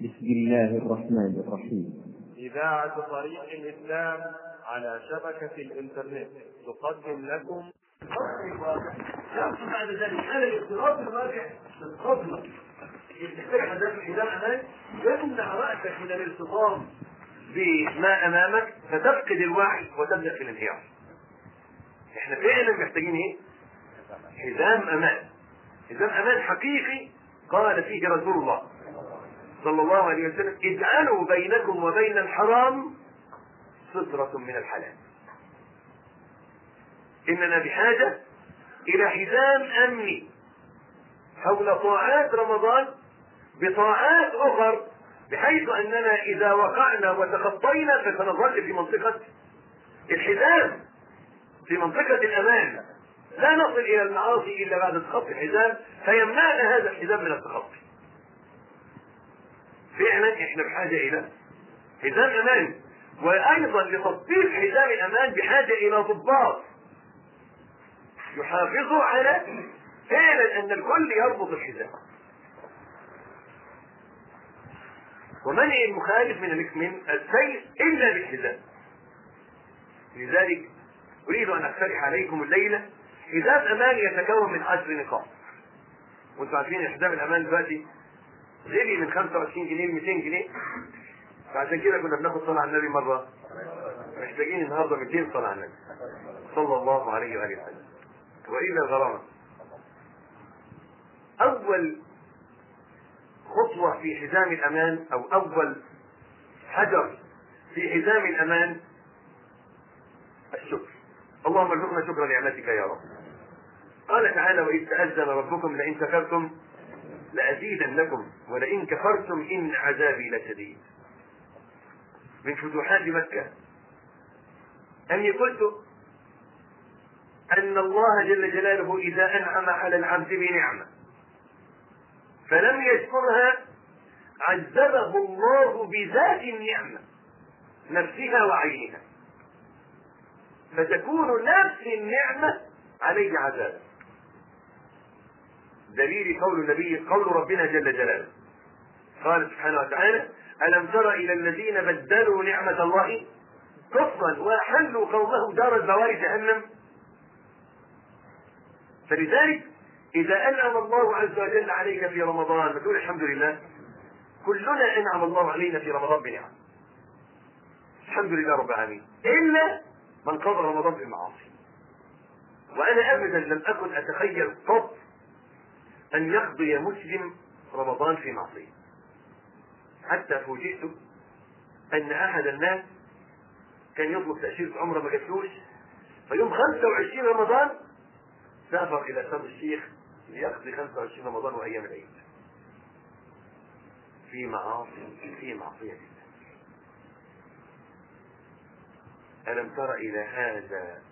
بسم الله الرحمن الرحيم إذاعة طريق الإسلام على شبكة الإنترنت تقدم لكم يحصل بعد ذلك هذا الاضطراب الراجع للصدمة تحتاج حدث الحزام أمامك يمنع رأسك من الالتطام بما أمامك فتفقد الوعي وتبدأ في الانهيار احنا فعلا محتاجين ايه؟ حزام أمان حزام أمان حقيقي قال فيه رسول الله صلى الله عليه وسلم اجعلوا بينكم وبين الحرام سترة من الحلال إننا بحاجة إلى حزام أمني حول طاعات رمضان بطاعات أخر بحيث أننا إذا وقعنا وتخطينا فسنظل في منطقة الحزام في منطقة الأمان لا نصل إلى المعاصي إلا بعد تخطي الحزام فيمنعنا هذا الحزام من التخطي فعلا احنا بحاجة إلى حزام أمان وأيضا لتطبيق حزام الأمان بحاجة إلى ضباط يحافظوا على فعلا أن الكل يربط الحزام ومنع المخالف من من السير إلا بالحزام لذلك أريد أن أقترح عليكم الليلة حزام أمان يتكون من عشر نقاط وانتم عارفين حزام الأمان دلوقتي غلي من 25 جنيه ل 200 جنيه فعشان كده كنا بناخد صلاة على النبي مرة محتاجين النهارده 200 صلاة على النبي صلى الله عليه وآله وسلم وإلى الغرامة أول خطوة في حزام الأمان أو أول حجر في حزام الأمان الشكر اللهم ارزقنا شكر نعمتك يا رب قال تعالى وإذ تأذن ربكم لئن شكرتم لأزيدنكم ولئن كفرتم إن عذابي لشديد من فتوحات مكة أني قلت أن الله جل جلاله إذا أنعم على العبد بنعمة فلم يشكرها عذبه الله بذات النعمة نفسها وعينها فتكون نفس النعمة عليه عذاب دليل قول النبي قول ربنا جل جلاله قال سبحانه وتعالى ألم تر إلى الذين بدلوا نعمة الله كفرا وأحلوا قومهم دار البوار جهنم فلذلك إذا أنعم الله عز وجل عليك في رمضان فتقول الحمد لله كلنا أنعم الله علينا في رمضان بنعم الحمد لله رب العالمين إلا من قضى رمضان بالمعاصي وأنا أبدا لم أكن أتخيل قط أن يقضي مسلم رمضان في معصية حتى فوجئت أن أحد الناس كان يطلب تأشيرة عمره ما جاتلوش فيوم 25 رمضان سافر إلى شرم الشيخ ليقضي 25 رمضان وأيام العيد في معاصي في معصية الله ألم تر إلى هذا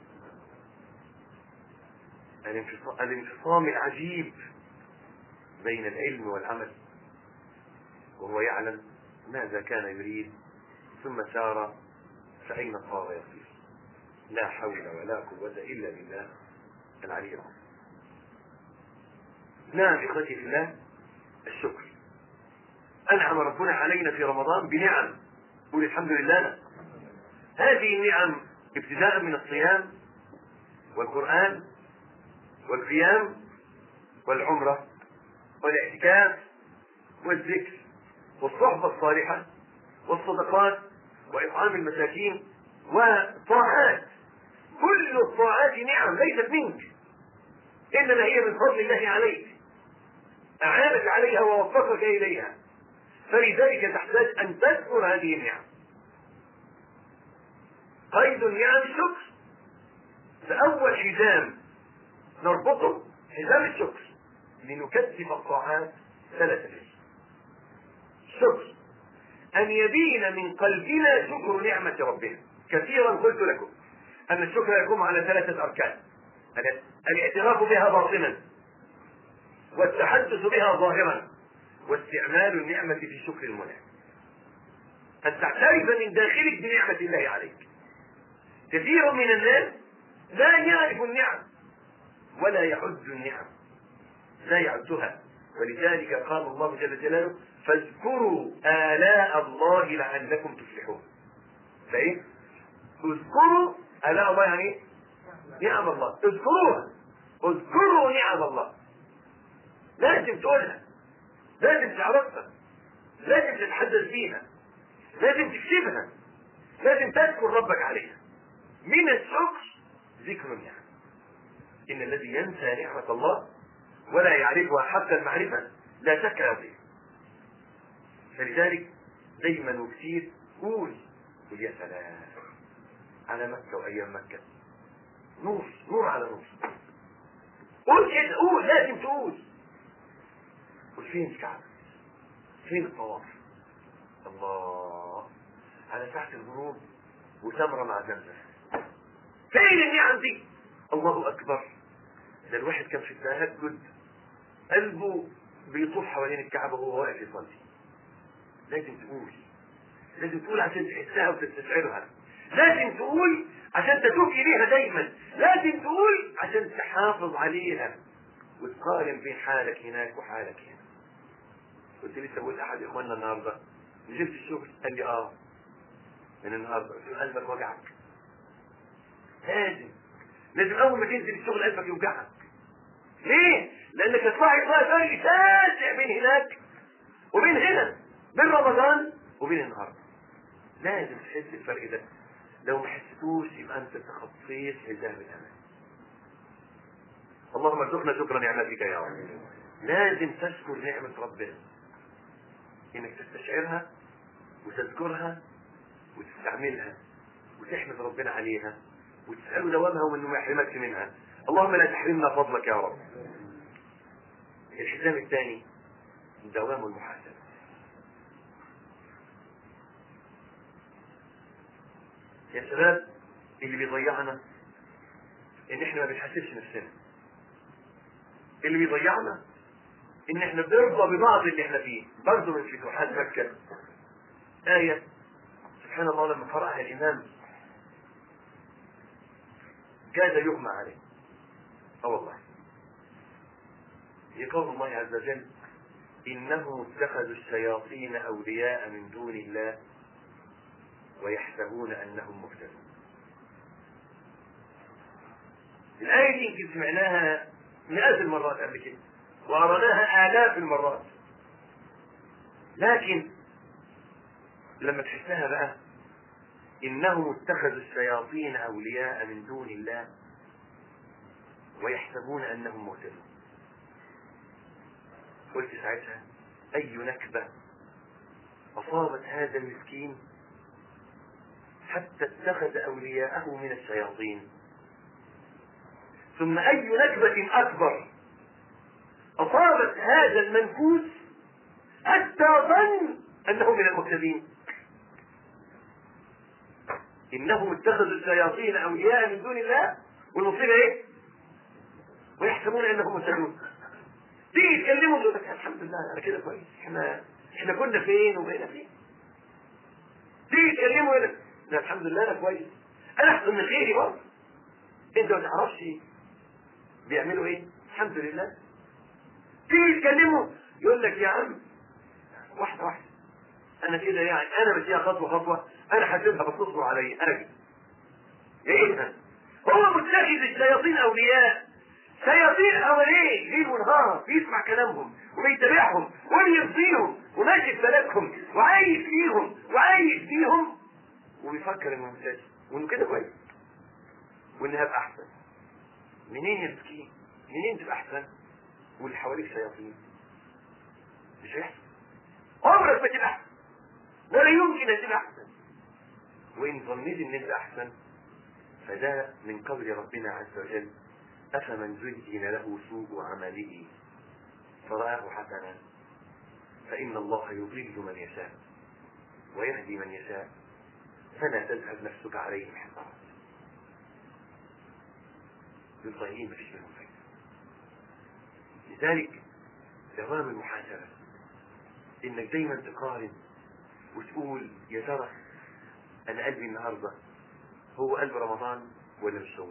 الانفصام العجيب بين العلم والعمل وهو يعلم ماذا كان يريد ثم سار فأين صار يصير لا حول ولا قوة إلا بالله العلي العظيم نعم إخوتي في الله الشكر أنعم ربنا علينا في رمضان بنعم قول الحمد لله هذه النعم ابتداء من الصيام والقرآن والقيام والعمرة والاعتكاف والذكر والصحبة الصالحة والصدقات وإطعام المساكين وطاعات كل الطاعات نعم ليست منك إنما هي من فضل الله عليك أعانك عليها ووفقك إليها فلذلك تحتاج أن تذكر هذه النعم قيد النعم الشكر فأول حزام نربطه حزام الشكر لنكثف الطاعات ثلاثة الشكر أن يبين من قلبنا شكر نعمة ربنا كثيرا قلت لكم أن الشكر يقوم على ثلاثة أركان الاعتراف بها باطنا والتحدث بها ظاهرا واستعمال النعمة في شكر المنعم أن تعترف من داخلك بنعمة الله عليك كثير من الناس لا يعرف النعم ولا يعد النعم لا يعدها ولذلك قال الله جل جلاله فاذكروا آلاء الله لعلكم تفلحون فايه اذكروا آلاء الله يعني ايه نعم الله اذكروها اذكروا نعم الله لازم تقولها لازم تعرفها لازم تتحدث بيها لازم تكتبها لازم تذكر ربك عليها من الشكر ذكر النعم ان الذي ينسى نعمة الله ولا يعرفها حتى المعرفة لا شك يضيع فلذلك دايما وكثير قول قول يا سلام على مكة وايام مكة نور نور على نور قول كده قول لازم تقول قول فين الكعبة فين الطواف الله على تحت الغروب وتمرة مع زمزم فين النعم دي الله اكبر ده الواحد كان في التهجد قلبه بيطوف حوالين الكعبة وهو واقف يصلي لازم تقول لازم تقول عشان تحسها وتستشعرها لازم تقول عشان تتوب اليها دايما لازم تقول عشان تحافظ عليها وتقارن بين حالك هناك وحالك هنا كنت لسه بقول احد اخواننا النهارده نزلت الشغل قال لي اه من النهارده قلت له قلبك وجعك لازم لازم اول ما تنزل الشغل قلبك يوجعك ليه؟ لانك هتلاحظ بقى فرق شاسع بين هناك وبين هنا بين رمضان وبين النهارده لازم تحس الفرق ده لو ما حسيتوش يبقى انت تخطيت حجاب الامان اللهم ارزقنا شكر نعمتك يا رب لازم تذكر نعمة ربنا انك تستشعرها وتذكرها وتستعملها وتحمد ربنا عليها وتسأله دوامها وانه ما يحرمكش منها اللهم لا تحرمنا فضلك يا رب الحزام الثاني دوام المحاسبة يا شباب اللي بيضيعنا ان احنا ما بنحاسبش نفسنا اللي بيضيعنا ان احنا بنرضى ببعض اللي احنا فيه برضه من فتوحات مكة آية سبحان الله لما قرأها الإمام كاد يغمى عليه اه والله يقول الله عز وجل إنهم اتخذوا الشياطين أولياء من دون الله ويحسبون أنهم مهتدون الآية دي يمكن سمعناها مئات المرات قبل كده وقرأناها آلاف المرات لكن لما تحسها بقى إنهم اتخذوا الشياطين أولياء من دون الله ويحسبون أنهم مهتدون قلت ساعتها أي نكبة أصابت هذا المسكين حتى اتخذ أولياءه من الشياطين ثم أي نكبة أكبر أصابت هذا المنفوس حتى ظن أنه من المهتدين إنهم اتخذوا الشياطين أولياء من دون الله والمصيبة إيه؟ ويحسبون أنهم مهتدون تيجي تكلمهم يقول لك الحمد لله أنا كده كويس إحنا إحنا كنا فين وبقينا فين تيجي تكلمه يقول لك لا الحمد لله أنا كويس أنا أحسن من غيري برضه أنت ما تعرفش بيعملوا إيه؟ الحمد لله تيجي تكلمه يقول لك يا عم واحدة واحدة أنا كده يعني أنا ماشيها خطوة خطوة أنا حاسبها بس تصبر عليا أنا كده إيه هو متخذ الشياطين أولياء شياطين حواليه ليل ونهار بيسمع كلامهم وبيتابعهم وبيرضيهم وماشي في بلدهم وعايش فيهم وعايش فيهم وبيفكر انه ممتاز وانه كده كويس وانه هبقى احسن منين يا مسكين؟ منين تبقى احسن؟ واللي حواليك شياطين مش هيحصل عمرك ما تبقى احسن ولا يمكن ان تبقى احسن وان ظنيت ان انت احسن فده من قول ربنا عز وجل أفمن زين له سوء عمله فرآه حسنا فإن الله يضل من يشاء ويهدي من يشاء فلا تذهب نفسك عليهم حسرات للضالين مفيش منهم فايدة لذلك دوام المحاسبة إنك دايما تقارن وتقول يا ترى أنا قلبي النهاردة هو قلب رمضان ولا مش هو؟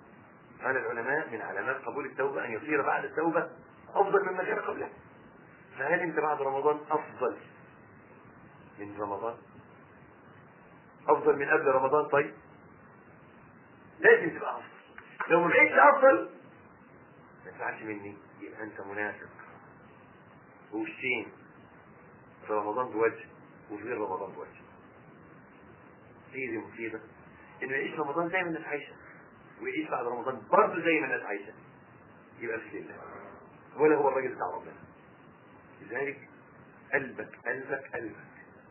قال العلماء من علامات قبول التوبة أن يصير بعد التوبة أفضل مما كان قبلها فهل انت بعد رمضان افضل من رمضان افضل من قبل رمضان طيب لازم تبقى افضل لو ما بقيتش افضل ما تزعلش مني يبقى انت منافق ووشين في رمضان بوجه وفي غير رمضان بوجه هي دي مصيبه انه يعيش رمضان زي ما الناس عايشه ويعيش بعد رمضان برضه زي ما الناس عايشه يبقى في لله ولا هو الراجل بتاع ربنا لذلك قلبك قلبك قلبك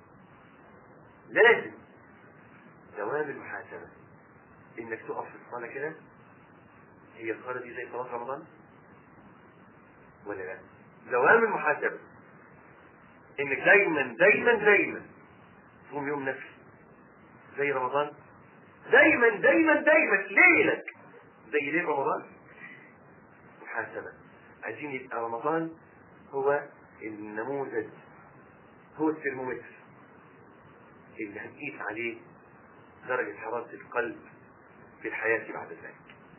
لازم دوام المحاسبة انك تقف في الصلاة كده هي الصلاة دي زي صلاة رمضان ولا لا دوام المحاسبة انك دايما دايما دايما تصوم يوم نفس زي رمضان دايما دايما دايما ليلك زي ليل رمضان محاسبة عايزين يبقى رمضان هو النموذج هو الترمومتر اللي هنقيس عليه درجة حرارة القلب في الحياة بعد ذلك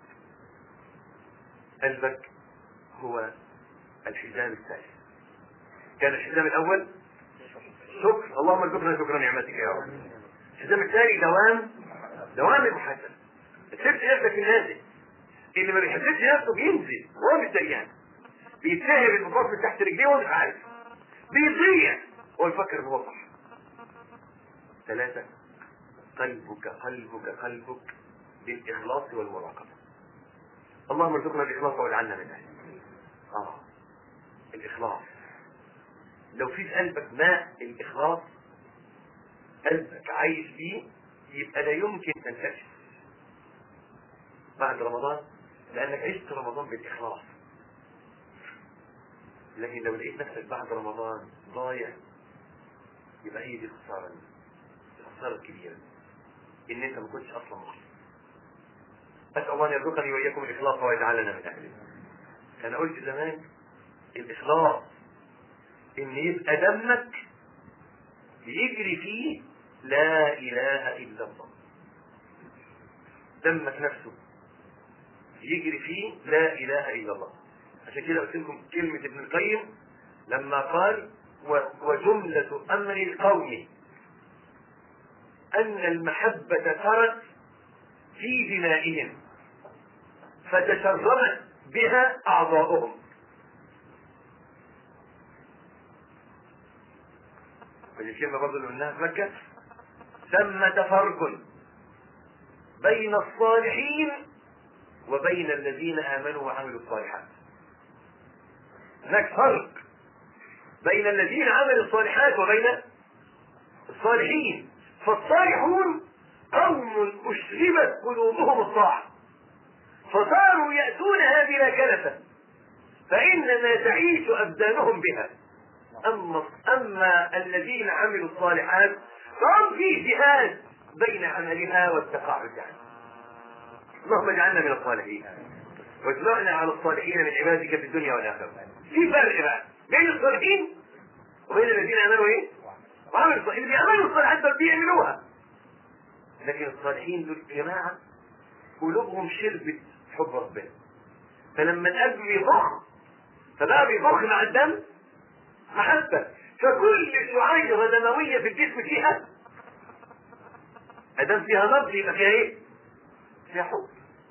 قلبك هو الحزام الثالث كان الحزام الأول شكر اللهم ارزقنا شكر نعمتك يا رب الحزام الثاني دوام دوام المحاسبة ما تسيبش نفسك في النازل اللي ما بيحسبش نفسه بينزل وهو مش دريان بيتسهب المطاف من تحت رجليه وهو مش عارف بيضيع هو يفكر ان هو صح ثلاثة قلبك قلبك قلبك بالإخلاص والمراقبة اللهم ارزقنا الإخلاص واجعلنا من أهله آه الإخلاص لو في في قلبك ماء الإخلاص قلبك عايش فيه يبقى لا يمكن تنتكس بعد رمضان لأنك عشت رمضان بالإخلاص لكن لو لقيت نفسك بعد رمضان ضايع يبقى هي دي الخسارة الخسارة الكبيرة إن أنت ما كنتش أصلا مخلص أسأل الله أن يرزقني وإياكم الإخلاص ويجعلنا من أهله أنا قلت زمان الإخلاص إن يبقى دمك بيجري فيه لا إله إلا الله دمك نفسه يجري فيه لا إله إلا الله عشان كده قلت لكم كلمة ابن القيم لما قال و- وجملة أمر القوم أن المحبة سرت في دمائهم فتشربت بها أعضاؤهم ودي الكلمة برضه اللي قلناها في مكة ثمة فرق بين الصالحين وبين الذين آمنوا وعملوا الصالحات هناك فرق بين الذين عملوا الصالحات وبين الصالحين فالصالحون قوم أشربت قلوبهم الطاعة فصاروا يأتونها بلا كلفة فإنما تعيش أبدانهم بها أما أما الذين عملوا الصالحات فهم في جهاد بين عملها والتقاعد عنها اللهم اجعلنا من الصالحين واجمعنا على الصالحين من عبادك في الدنيا والآخرة في فرق بقى بين الصالحين وبين الذين آمنوا إيه؟ وعملوا الصالحين اللي بيعملوا الصالحات دول بيعملوها لكن الصالحين دول جماعة قلوبهم شربت حب ربنا فلما القلب بيضخ فبقى بيضخ مع الدم محبة فكل شعيرة دموية في الجسم فيها ادام فيها نبض يبقى فيها ايه؟ فيها حب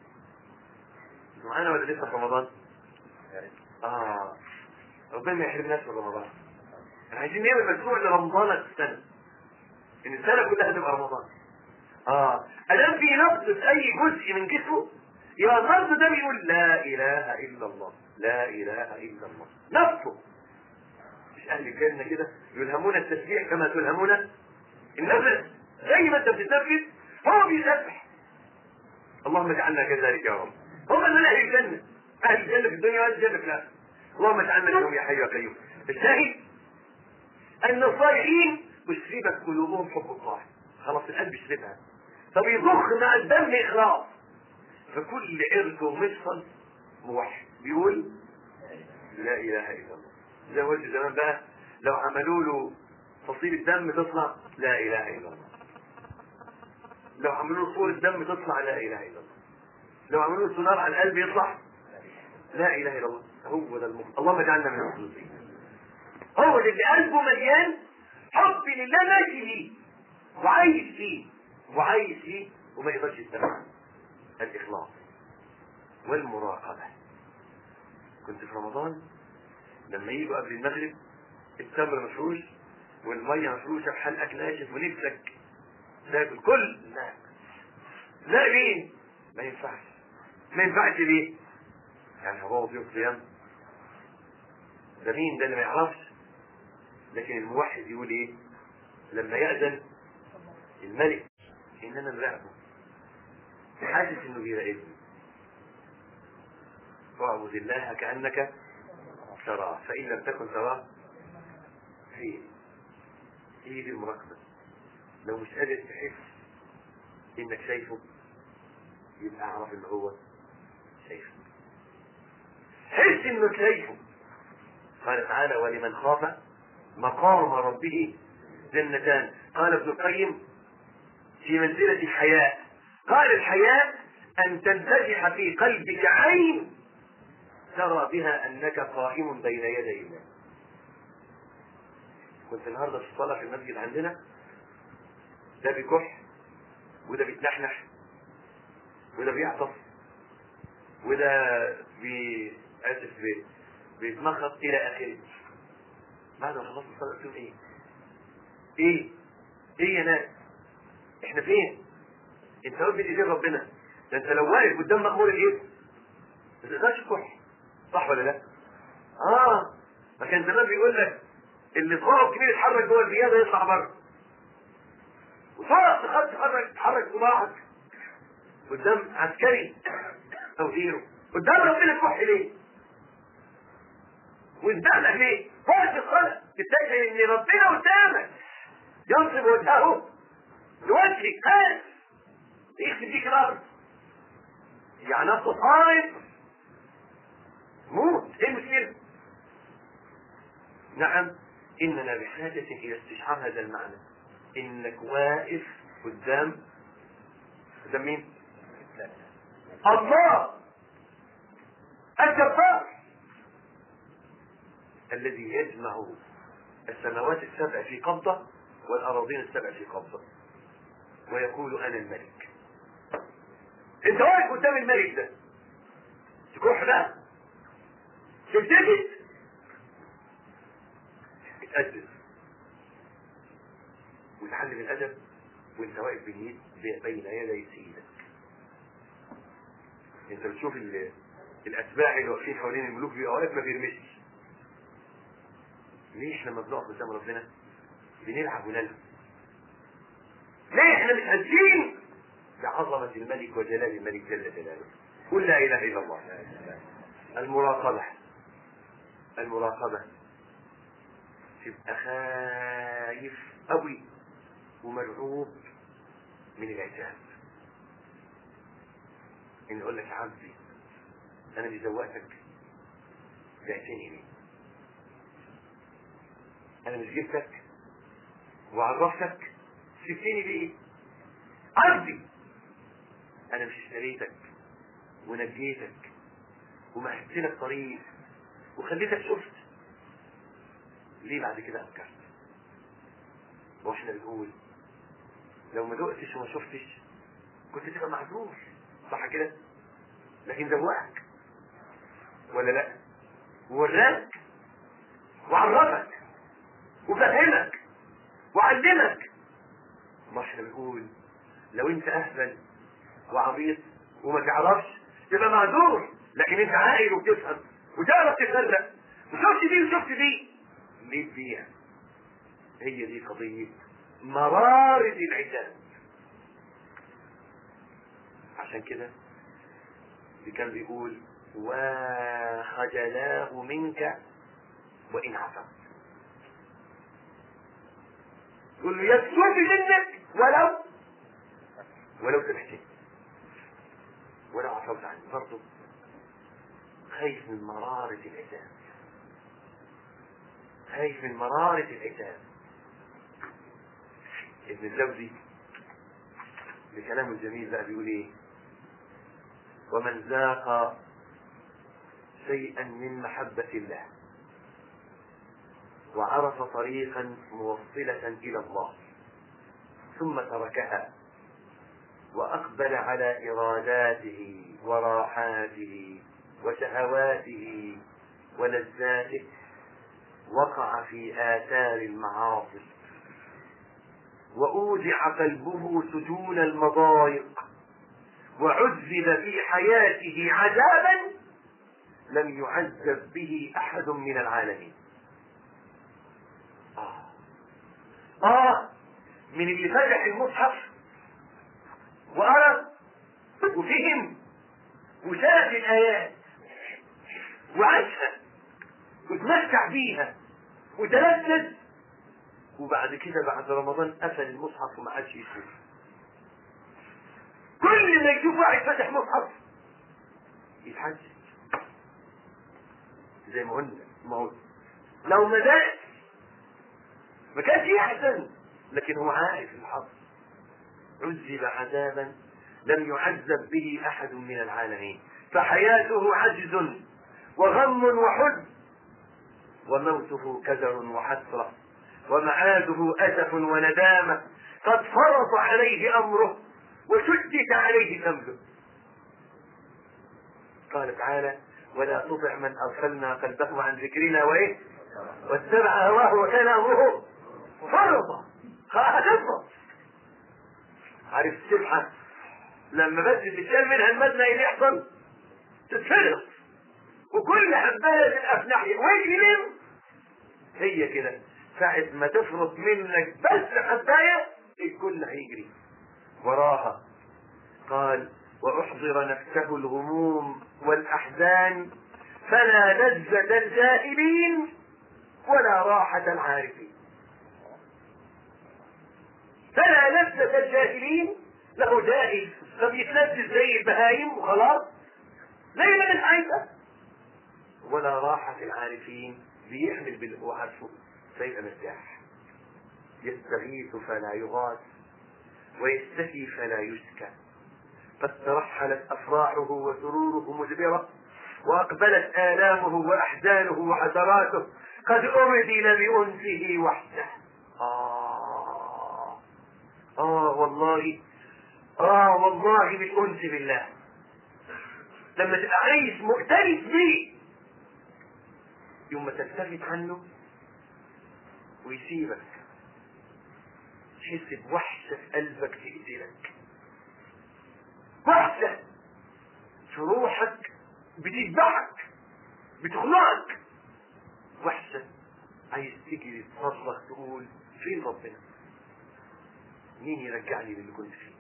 معانا ولا لسه في رمضان؟ اه ربنا ما يحرمناش من رمضان احنا عايزين نعمل مشروع لرمضان السنة ان السنة كلها تبقى رمضان اه ادام في نبض في اي جزء من جسمه يبقى النبض ده بيقول لا اله الا الله لا اله الا الله نفسه مش اهل الجنة كده يلهمون التسبيح كما تلهمون النفس زي ما انت بتتنفس هو بيسبح اللهم اجعلنا كذلك يا رب هم من اهل الجنة اهل الجنة في الدنيا واهل الجنة في الاخرة اللهم اجعلنا منهم يا حي يا قيوم الشاهد ان الصالحين اشربت قلوبهم حب الطاعة خلاص القلب شربها فبيضخ مع الدم اخلاص فكل عرق ومفصل موحد بيقول لا اله الا الله زي ما قلت زمان بقى لو عملوا له فصيلة دم تطلع لا اله الا الله لو عملوا له صورة دم تطلع لا اله الا الله لو عملوا له سونار على القلب يطلع لا اله الا الله هو ده المخ اللهم اجعلنا من المخلصين هو ده اللي قلبه مليان حب لله ماشي فيه وعايش فيه وعايش فيه وما يقدرش يستمع الإخلاص والمراقبة كنت في رمضان لما يجوا قبل المغرب التمر مفروش والمية مفروشة بحلقك ناشف ونفسك تاكل كل لا لا ليه؟ ما ينفعش ما ينفعش ليه؟ يعني هبوظ يوم صيام ده مين ده اللي ما يعرفش لكن الموحد يقول ايه؟ لما يأذن الملك ان انا مراقبه حاسس انه بيراقبني واعبد الله كانك تراه فان لم تكن تراه هي هي دي المراقبه لو مش قادر تحس انك شايفه يبقى اعرف ان هو شايفك حس انه شايفه قال تعالى ولمن خاف مقام ربه جنتان قال ابن القيم في منزلة الحياء قال الحياء أن تنفتح في قلبك عين ترى بها أنك قائم بين يدي الله كنت النهاردة في الصلاة في المسجد عندنا ده بيكح وده بيتنحنح وده بيعطف وده بي اسف بي بيتمخط الى اخره بعد ما خلصت الصلاه قلت لهم ايه؟ ايه؟ ايه يا ناس؟ احنا فين؟ انت واقف بين ايدين ربنا ده انت لو واقف قدام مأمور الايه؟ ما تقدرش تكح صح ولا لا؟ اه ما كان زمان بيقول لك اللي صباعه كبير يتحرك جوه الزياده يطلع بره وصارت تخد تحرك تحرك صباعك قدام عسكري او غيره قدام ربنا تكح ليه؟ وانتهلك ليه؟ وقت الصلاة تتجه ان ربنا قدامك ينصب وجهه لوجهك خالص يخسف فيك الارض يعني انت صائم موت ايه المشكلة؟ نعم اننا بحاجة الى استشعار هذا المعنى انك واقف قدام قدام مين؟ الله الجبار الذي يجمع السماوات السبع في قبضة والأراضين السبع في قبضة ويقول أنا الملك أنت واقف قدام الملك ده تكح بقى تلتفت اتأدب وتعلم الأدب وأنت واقف بين يد- بين يدي سيدك أنت بتشوف ال- الأتباع اللي واقفين حوالين الملوك بيبقى واقف ما بيرمشش ليه احنا لما بنقف قدام ربنا بنلعب ونلعب ليه احنا مش قادرين بعظمة الملك وجلال الملك جل جلاله قل لا اله الا الله المراقبة المراقبة تبقى خايف قوي ومرعوب من العتاب ان يقول لك يا عبدي انا اللي زوقتك بعتني ليه انا مش جبتك وعرفتك سبتني ليه عبدي انا مش اشتريتك ونجيتك ومهدت لك طريق وخليتك شفت ليه بعد كده انكرت واحنا بنقول لو ما دقتش وما شفتش كنت تبقى معذور صح كده لكن دوقك ولا لا ووراك وعرفك وفهمك وعلمك ما احنا بنقول لو انت اهبل وعبيط وما تعرفش تبقى معذور لكن انت عاقل وبتفهم وتعرف تفرق وشفت دي وشفت دي ليه فيها هي دي قضية مرارة العتاب عشان كده اللي كان بيقول وخجلاه منك وإن عفوت يقول له يكفي منك ولو ولو سمحتني ولو عفوت عني برضه خايف من مرارة العتاب خايف من مرارة العتاب ابن الجوزي بكلامه الجميل بقى بيقول ايه ومن ذاق شيئا من محبة الله وعرف طريقا موصلة إلى الله ثم تركها وأقبل على إراداته وراحاته وشهواته ولذاته وقع في آثار المعاصي وأودع قلبه سجون المضايق وعذب في حياته عذابا لم يعذب به أحد من العالمين آه, آه من اللي فتح المصحف وقرأ وفهم وشاف الآيات وعاشها وتمتع بيها وتلذذ وبعد كده بعد رمضان قفل المصحف وما عادش يشوف كل ما يشوف واحد فتح مصحف يتحجج زي ما قلنا ما هو لو ما داش ما كانش يحزن لكن هو عارف الحظ عذب عذابا لم يعذب به احد من العالمين فحياته عجز وغم وحزن وموته كدر وحسره ومعاده اسف وندامه قد فرط عليه امره وشدد عليه ذنبه قال تعالى ولا تطع من اغفلنا قلبه عن ذكرنا وايه واتبع هواه وكان امره فرطا هتفرط عارف السبحه لما بس تتشال منها المدنة ايه اللي يحصل؟ تتفرط وكل حبايه تبقى في ناحيه واجري هي كده ساعة ما تفرط منك بس حبايه الكل هيجري وراها قال واحضر نفسه الغموم والاحزان فلا لذة الجاهلين ولا راحة العارفين فلا لذة الجاهلين له جاهل فبيتلذذ زي البهايم وخلاص زي ما مش عايزة ولا راحة العارفين بيحمل باللي عارفه فيبقى مرتاح يستغيث فلا يغاث ويستكي فلا يشكى قد ترحلت افراحه وسروره مجبره واقبلت الامه واحزانه وحسراته قد ابدل بانسه وحده آه آه والله آه والله بالأنس بالله لما تبقى عايز مؤتلف بيه يوم ما تلتفت عنه ويسيبك تحس بوحشة في قلبك تقتلك وحشة في روحك بتذبحك بتخنقك وحشة عايز تجري تصرخ تقول فين ربنا مين يرجعني للي كنت فيه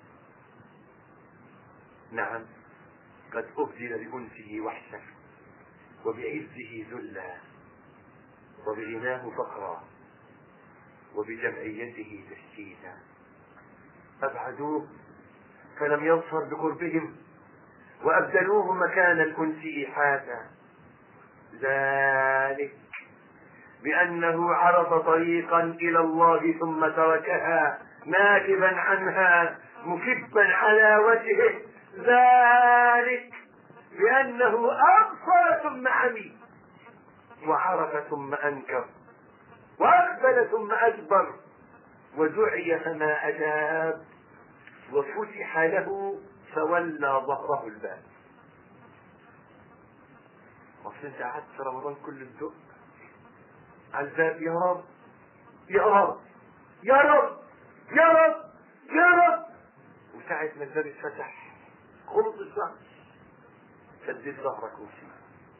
نعم قد أبدل بأنسه وحشة وبعزه ذلا وبغناه فقرا وبجمعيته تشتيتا أبعدوه فلم يظفر بقربهم وأبدلوه مكان الأنس إيحاتا ذلك بأنه عرض طريقا إلى الله ثم تركها ناكبا عنها مكبا على وجهه ذلك بأنه أبصر ثم عمي وعرف ثم أنكر وأقبل ثم أدبر ودعي فما أجاب وفتح له فولى ظهره الباب اصل انت قعدت في رمضان كل الدق على الباب يا رب يا رب يا رب يا رب يا رب وساعة ما الباب اتفتح خلص الشهر سدد ظهرك وشي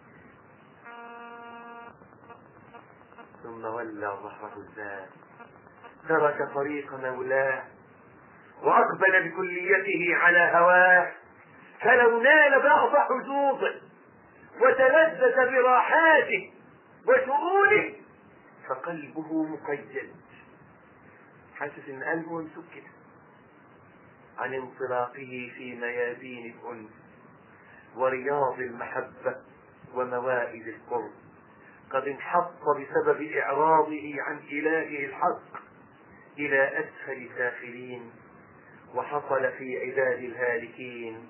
ثم ولى ظهره الباب ترك طريق مولاه واقبل بكليته على هواه فلو نال بعض حظوظه وتلذذ براحاته وشؤونه فقلبه مقيد حاسس ان قلبه ممسوك كده عن انطلاقه في ميادين الانس ورياض المحبه وموائد القرب قد انحط بسبب اعراضه عن الهه الحق الى اسفل سافلين وحصل في عباد الهالكين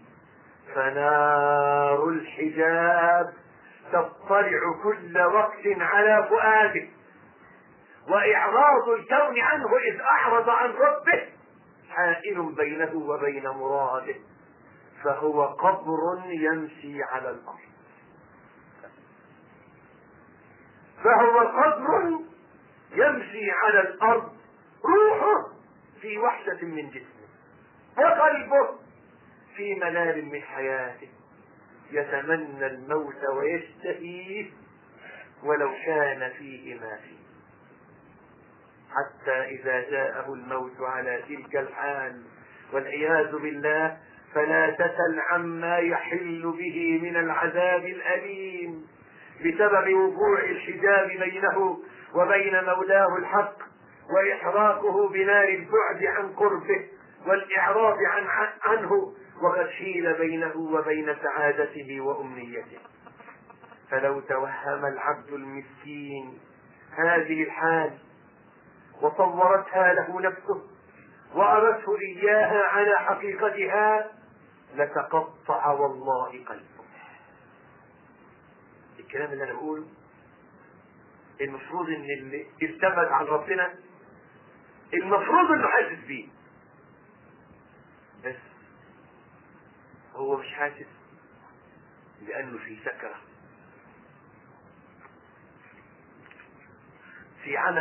فنار الحجاب تطلع كل وقت على فؤاده وإعراض الكون عنه إذ أعرض عن ربه حائل بينه وبين مراده فهو قبر يمشي على الأرض فهو قبر يمشي على الأرض روحه في وحدة من جسمه وقلبه في منال من حياته يتمنى الموت ويشتهيه ولو كان فيه ما فيه حتى إذا جاءه الموت على تلك الحال والعياذ بالله فلا تسل عما يحل به من العذاب الأليم بسبب وقوع الحجاب بينه وبين مولاه الحق وإحراقه بنار البعد عن قربه والإعراض عن عنه وقد حيل بينه وبين سعادته وأمنيته فلو توهم العبد المسكين هذه الحال وصورتها له نفسه وأرته إياها على حقيقتها لتقطع والله قلبه الكلام اللي أنا بقوله المفروض إن اللي ارتفد عن ربنا المفروض إنه حاسس بيه بس هو مش حاسس لأنه في سكرة في عمى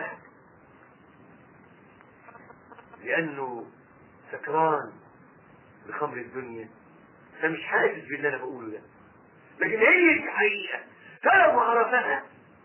لأنه سكران بخمر الدنيا فمش حاسس باللي أنا بقوله ده لكن هي دي حقيقة فلو عرفها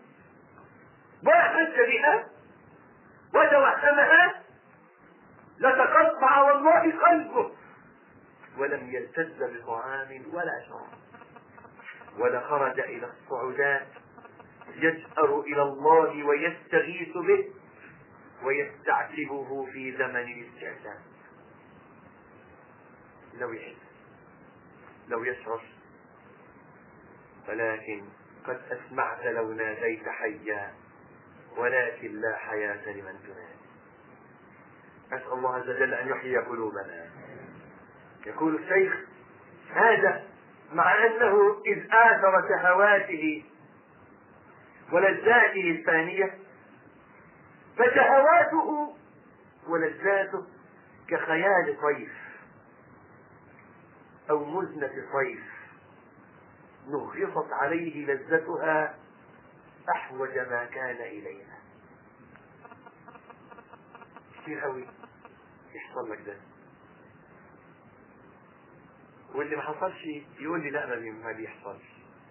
وأحس بها وتوهمها لتقطع والله قلبه ولم يلتز بطعام ولا شراب ولخرج إلى الصعودات يجأر إلى الله ويستغيث به ويستعتبه في زمن الاستعتاب لو يحس لو يشعر ولكن قد أسمعت لو ناديت حيا ولكن لا حياة لمن تنادي أسأل الله عز وجل أن يحيي قلوبنا يقول الشيخ هذا مع أنه إذ آثر شهواته ولذاته الثانية فشهواته ولذاته كخيال طيف أو مزنة طيف نغصت عليه لذتها أحوج ما كان إليها كتير قوي يحصل لك ده واللي ما حصلش يقول لي لا ما ما بيحصلش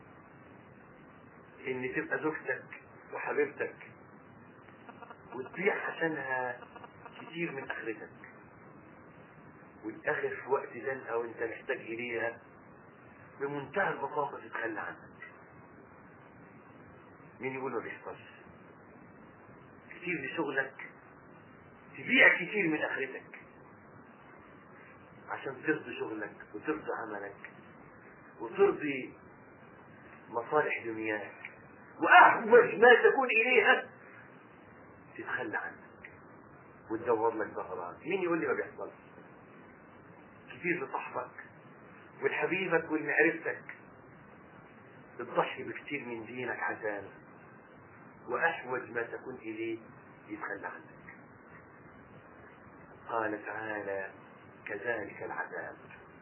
ان تبقى زوجتك وحبيبتك وتبيع عشانها كتير من اخرتك وتاخر في وقت زنقه وانت محتاج اليها بمنتهى البساطه تتخلى عنك مين يقول ما بيحصلش كتير لشغلك تبيع كتير من اخرتك عشان ترضي شغلك وترضي عملك وترضي مصالح دنياك واحوج ما تكون اليها تتخلى عنك وتدور لك ظهران مين يقول لي ما بيحصلش كتير لصاحبك ولحبيبك ولمعرفتك بتضحي بكتير من دينك عشانه واحوج ما تكون اليه يتخلى عنك قال تعالى كذلك العذاب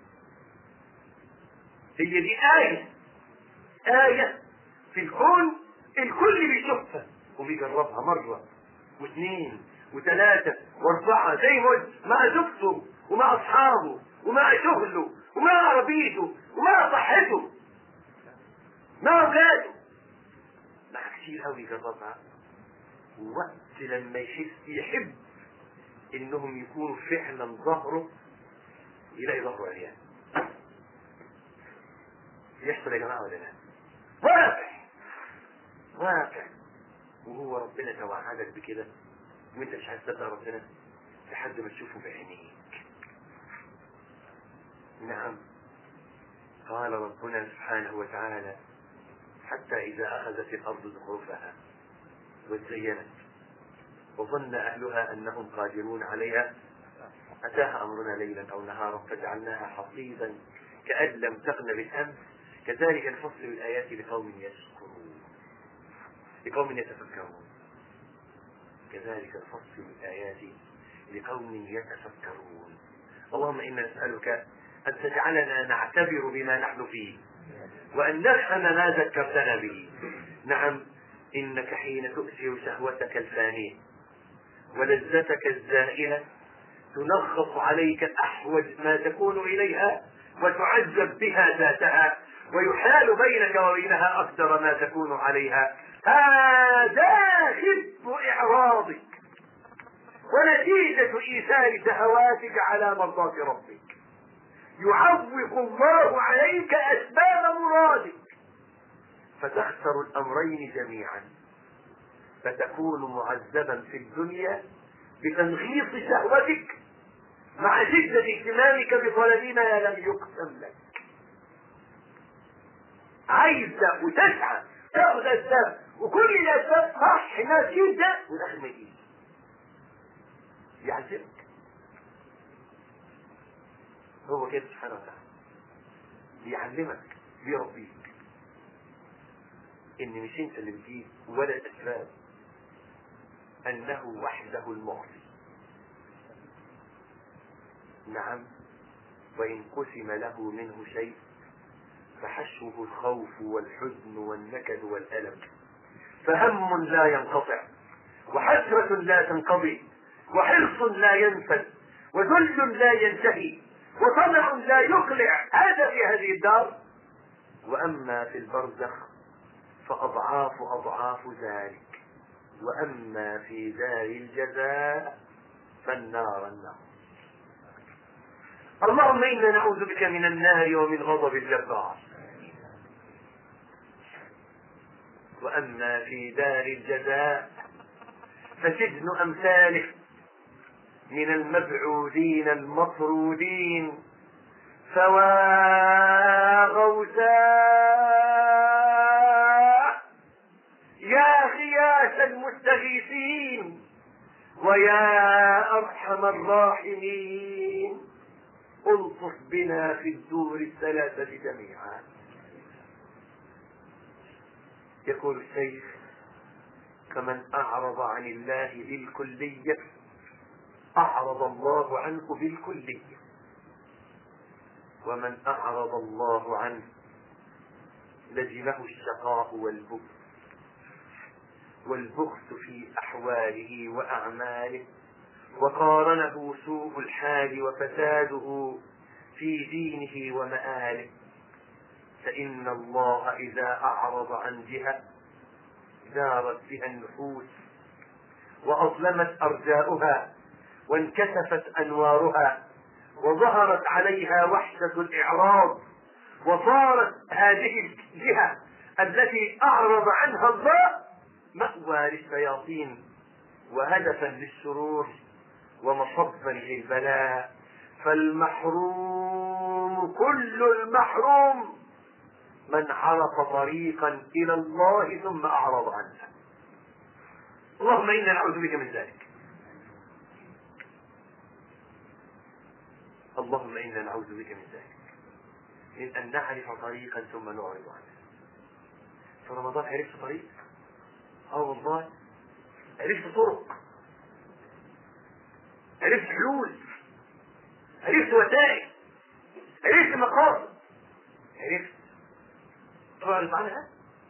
هي دي آية آية في الكون الكل بيشوفها وبيجربها مرة واثنين وثلاثة واربعة زي ما قلت مع زوجته ومع أصحابه ومع شغله ومع عربيته ومع صحته مع أولاده مع كتير قوي جربها ووقت لما يحس يحب انهم يكونوا فعلا ظهره يلاقي ظهره عريان يحصل يا جماعه ولا لا؟ واقع واقع وهو ربنا توعدك بكده وانت مش عايز تصدق ربنا لحد ما تشوفه بعينيك نعم قال ربنا سبحانه وتعالى حتى إذا أخذت الأرض زخرفها وزينت وظن أهلها أنهم قادرون عليها أتاها أمرنا ليلا أو نهارا فجعلناها حصيدا كأن لم تغن بالأمس كذلك نفصل الآيات لقوم يشكرون لقوم يتفكرون كذلك نفصل الآيات لقوم يتفكرون اللهم إنا نسألك أن تجعلنا نعتبر بما نحن فيه وأن نفهم ما ذكرتنا به نعم إنك حين تؤثر شهوتك الفانية ولذتك الزائلة تنغص عليك أحوج ما تكون إليها وتعذب بها ذاتها ويحال بينك وبينها أقدر ما تكون عليها هذا خف إعراضك ونتيجة إيثار شهواتك على مرضاة ربك يعوق الله عليك أسباب مرادك فتخسر الأمرين جميعا فتكون معذبا في الدنيا بتنغيص شهوتك مع شدة اهتمامك بطلب ما لم يقسم لك عايز ده وتسعى تاخذ اسباب وكل الاسباب صح ناس جدا والاخر ما يجيش يعذبك هو كده سبحانه وتعالى بيعلمك بيربيك ان مش انت اللي بتجيب ولا الاسباب انه وحده المعطي نعم وان قسم له منه شيء فحشوه الخوف والحزن والنكد والالم فهم لا ينقطع وحسرة لا تنقضي وحرص لا ينفد وذل لا ينتهي وطمع لا يقلع هذا في هذه الدار واما في البرزخ فاضعاف اضعاف ذلك واما في دار الجزاء فالنار النار اللهم انا نعوذ بك من النار ومن غضب الجبار واما في دار الجزاء فسجن امثاله من المبعوثين المطرودين فوا غوثاء يا غياث المستغيثين ويا ارحم الراحمين الطف بنا في الدور الثلاثه جميعا يقول الشيخ فمن اعرض عن الله بالكليه أعرض الله عنه بالكلية ومن أعرض الله عنه لزمه الشقاء والبؤس والبخس في أحواله وأعماله وقارنه سوء الحال وفساده في دينه ومآله فإن الله إذا أعرض عن جهة دارت بها النفوس وأظلمت أرجاؤها وانكسفت انوارها وظهرت عليها وحشة الاعراض وصارت هذه الجهة التي اعرض عنها الله مأوى للشياطين وهدفا للشرور ومصبا للبلاء فالمحروم كل المحروم من عرف طريقا الى الله ثم اعرض عنه اللهم انا نعوذ بك من ذلك اللهم انا نعوذ بك من ذلك من ان نعرف طريقا ثم نعرض عنه في رمضان عرفت طريق اه والله عرفت طرق عرفت حلول عرفت وسائل عرفت مقاصد عرفت تعرض عنها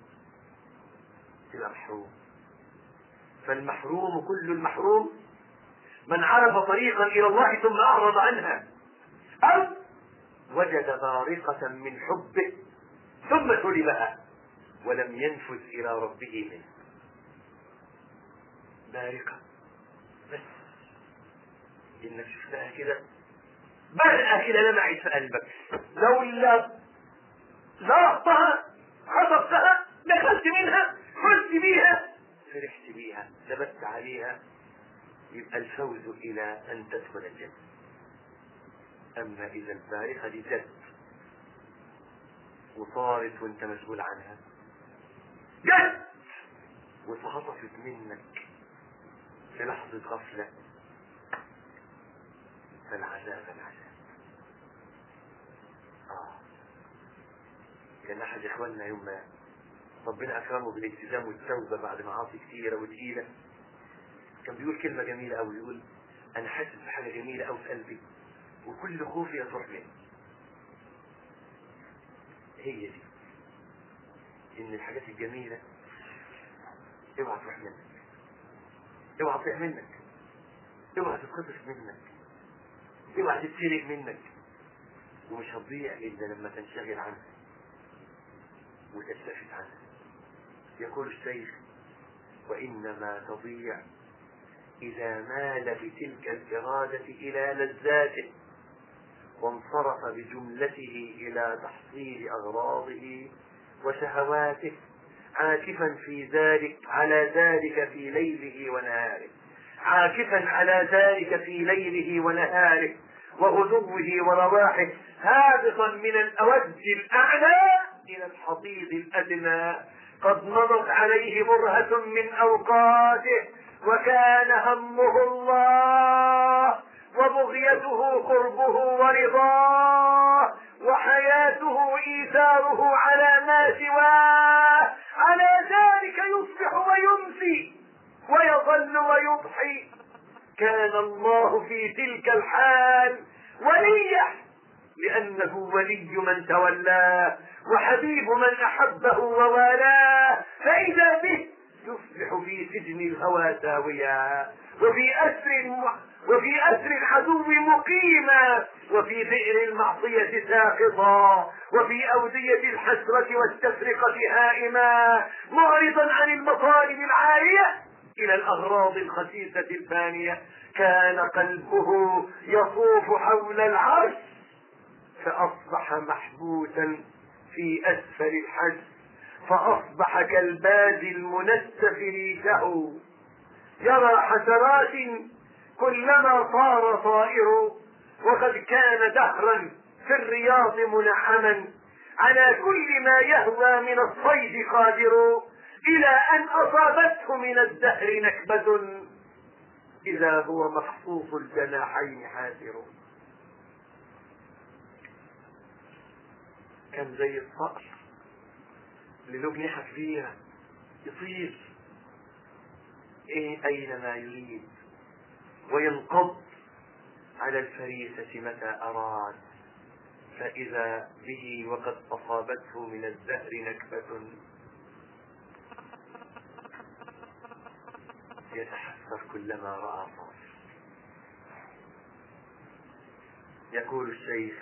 تبقى محروم فالمحروم كل المحروم من عرف طريقا الى الله ثم اعرض عنها أو وجد بارقة من حبه ثم سلبها ولم ينفذ إلى ربه منه بارقة بس إنك شفتها كده برقة كده لمعت في قلبك لولا لاقطها خطفتها دخلت منها فزت بيها فرحت بيها ثبت عليها يبقى الفوز إلى أن تدخل الجنة أما إذا البارقة دي جد وصارت وانت مسؤول عنها جد واتخطفت منك في لحظة غفلة فالعذاب العذاب آه كان أحد إخواننا يوم ما ربنا أكرمه بالالتزام والتوبة بعد معاصي كثيرة وتقيلة كان بيقول كلمة جميلة أوي يقول أنا حاسس بحاجة جميلة أوي في قلبي وكل خوفي تروح مني هي دي إن الحاجات الجميلة اوعى تروح منك اوعى تضيع منك اوعى تتخطف منك اوعى تتسرق منك ومش هتضيع إلا لما تنشغل عنها وتلتفت عنها يقول الشيخ وإنما تضيع إذا مال بتلك الإرادة إلى لذاته وانصرف بجملته إلى تحصيل أغراضه وشهواته عاكفا في ذلك على ذلك في ليله ونهاره عاكفا على ذلك في ليله ونهاره وغدوه ورواحه هابطا من الأوج الأعلى إلى الحضيض الأدنى قد مضت عليه برهة من أوقاته وكان همه الله وبغيته قربه ورضاه وحياته إيثاره على ما سواه على ذلك يصبح ويمسي ويظل ويضحي كان الله في تلك الحال وليه لأنه ولي من تولاه وحبيب من أحبه ووالاه فإذا به يصبح في سجن الهوى ساويا وفي أسر وفي أسر العدو مقيما وفي بئر المعصية ساقطا وفي أودية الحسرة والتفرقة هائما معرضا عن المطالب العالية إلى الأغراض الخسيسة الفانية كان قلبه يطوف حول العرش فأصبح محبوسا في أسفل الحج فأصبح كالباد المنسف ريشه يرى حسرات كلما طار طائر وقد كان دهرا في الرياض منعما على كل ما يهوى من الصيد قادر إلى أن أصابته من الدهر نكبة إذا هو مخصوص الجناحين حافر كان زي الصقر اللي له جناح كبيرة يطير إيه أينما يريد وينقض على الفريسة متى أراد فإذا به وقد أصابته من الزهر نكبة يتحسر كلما رأى صار يقول الشيخ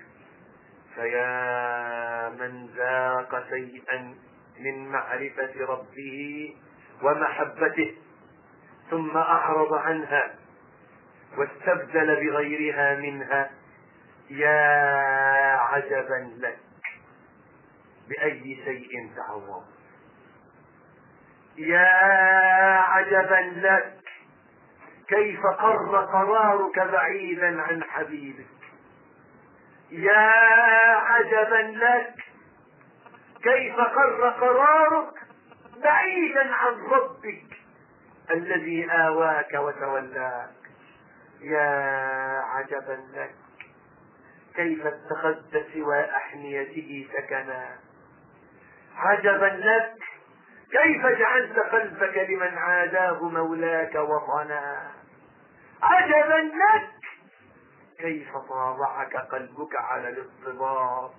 فيا من ذاق شيئا من معرفة ربه ومحبته ثم أعرض عنها واستبدل بغيرها منها يا عجبا لك بأي شيء تعوض يا عجبا لك كيف قر قرارك بعيدا عن حبيبك يا عجبا لك كيف قر قرارك بعيدا عن ربك الذي آواك وتولاك يا عجبا لك كيف اتخذت سوى أحنيته سكنا عجبا لك كيف جعلت قلبك لمن عاداه مولاك وطنا عجبا لك كيف طاوعك قلبك على الاضطراب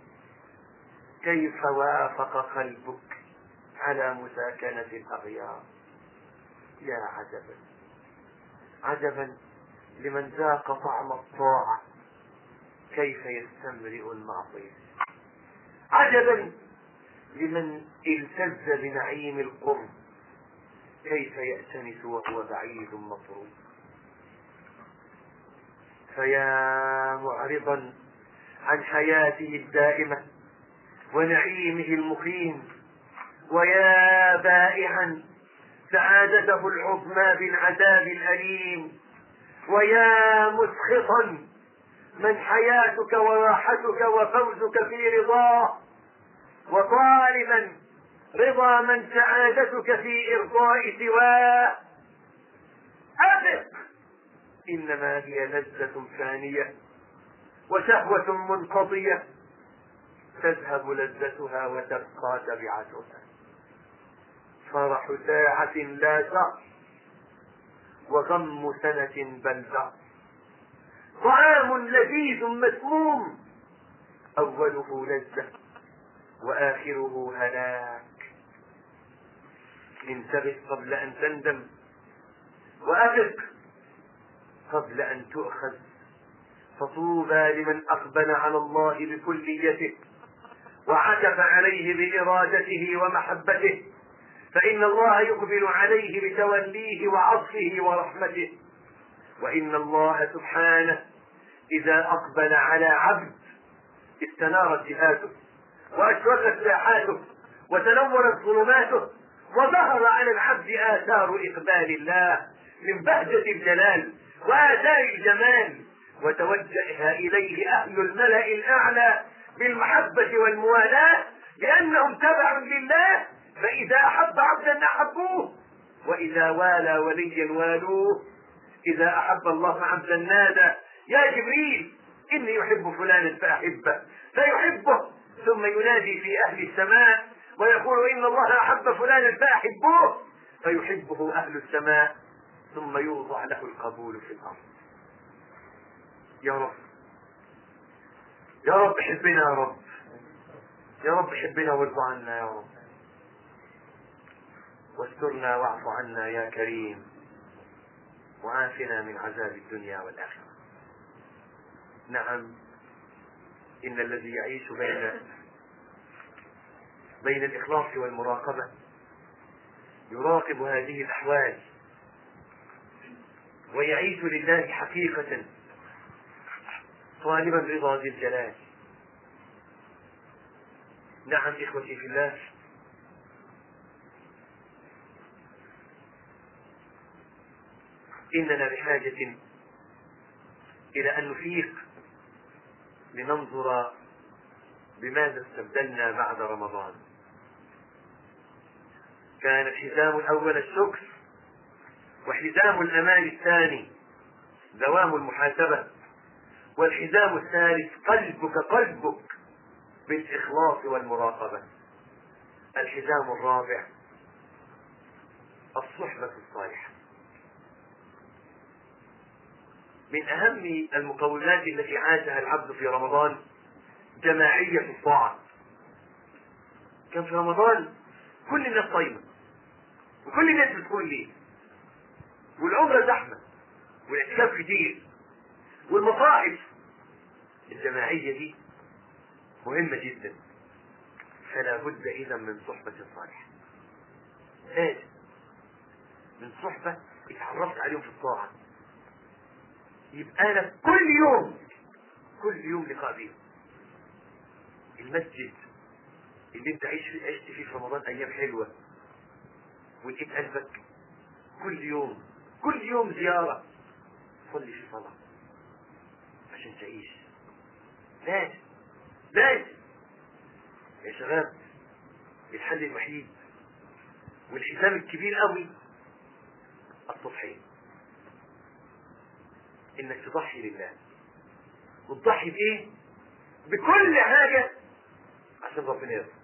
كيف وافق قلبك على مساكنة الأغيار يا عجبا عجبا لمن ذاق طعم الطاعة كيف يستمرئ المعصية عجبا لمن التز بنعيم القرب كيف يأتنس وهو بعيد مطروب فيا معرضا عن حياته الدائمة ونعيمه المقيم ويا بائعا سعادته العظمى بالعذاب الأليم ويا مسخطا من حياتك وراحتك وفوزك في رضاه وطالبا رضا من سعادتك في إرضاء سواه أثق إنما هي لذة فانية وشهوة منقضية تذهب لذتها وتبقى تبعتها فرح ساعة لا شهر وغم سنة بلدع طعام لذيذ مسموم أوله لذة وآخره هلاك انتبه قبل أن تندم وأفق قبل أن تؤخذ فطوبى لمن أقبل على الله بكليته وعكف عليه بإرادته ومحبته فإن الله يقبل عليه بتوليه وعطفه ورحمته وإن الله سبحانه إذا أقبل على عبد استنارت جهاته وأشرقت ساحاته وتنورت ظلماته وظهر على العبد آثار إقبال الله من بهجة الجلال وآثار الجمال وتوجه إليه أهل الملأ الأعلى بالمحبة والموالاة لأنهم تبع لله فإذا أحب عبدا أحبوه وإذا والى وليا والوه إذا أحب الله عبدا نادى يا جبريل إني أحب فلانا فأحبه فيحبه ثم ينادي في أهل السماء ويقول إن الله أحب فلانا فأحبوه فيحبه أهل السماء ثم يوضع له القبول في الأرض يا رب يا رب حبنا يا رب يا رب حبنا وارض عنا يا رب واسترنا واعف عنا يا كريم وعافنا من عذاب الدنيا والآخرة نعم إن الذي يعيش بين بين الإخلاص والمراقبة يراقب هذه الأحوال ويعيش لله حقيقة طالبا رضا ذي الجلال نعم إخوتي في الله إننا بحاجة إلى أن نفيق لننظر بماذا استبدلنا بعد رمضان كان الحزام الأول الشكر وحزام الأمان الثاني دوام المحاسبة والحزام الثالث قلبك قلبك بالإخلاص والمراقبة الحزام الرابع الصحبة الصالحة من أهم المقومات التي عاشها العبد في رمضان جماعية الطاعة كان في رمضان كل الناس صايمة وكل الناس بتقول ليه والعمرة زحمة والاعتكاف كتير والمصائب الجماعية دي مهمة جدا فلا بد إذا من صحبة صالحة لازم من صحبة اتعرفت عليهم في الطاعة يبقى أنا كل يوم كل يوم لقاء بيهم المسجد اللي انت عشت فيه عشت فيه في رمضان ايام حلوه ولقيت قلبك كل يوم كل يوم زياره صلي في صلاه عشان تعيش لازم لازم يا شباب الحل الوحيد والحزام الكبير قوي التضحيه انك تضحي لله وتضحي بايه بكل حاجه عشان ربنا يرضى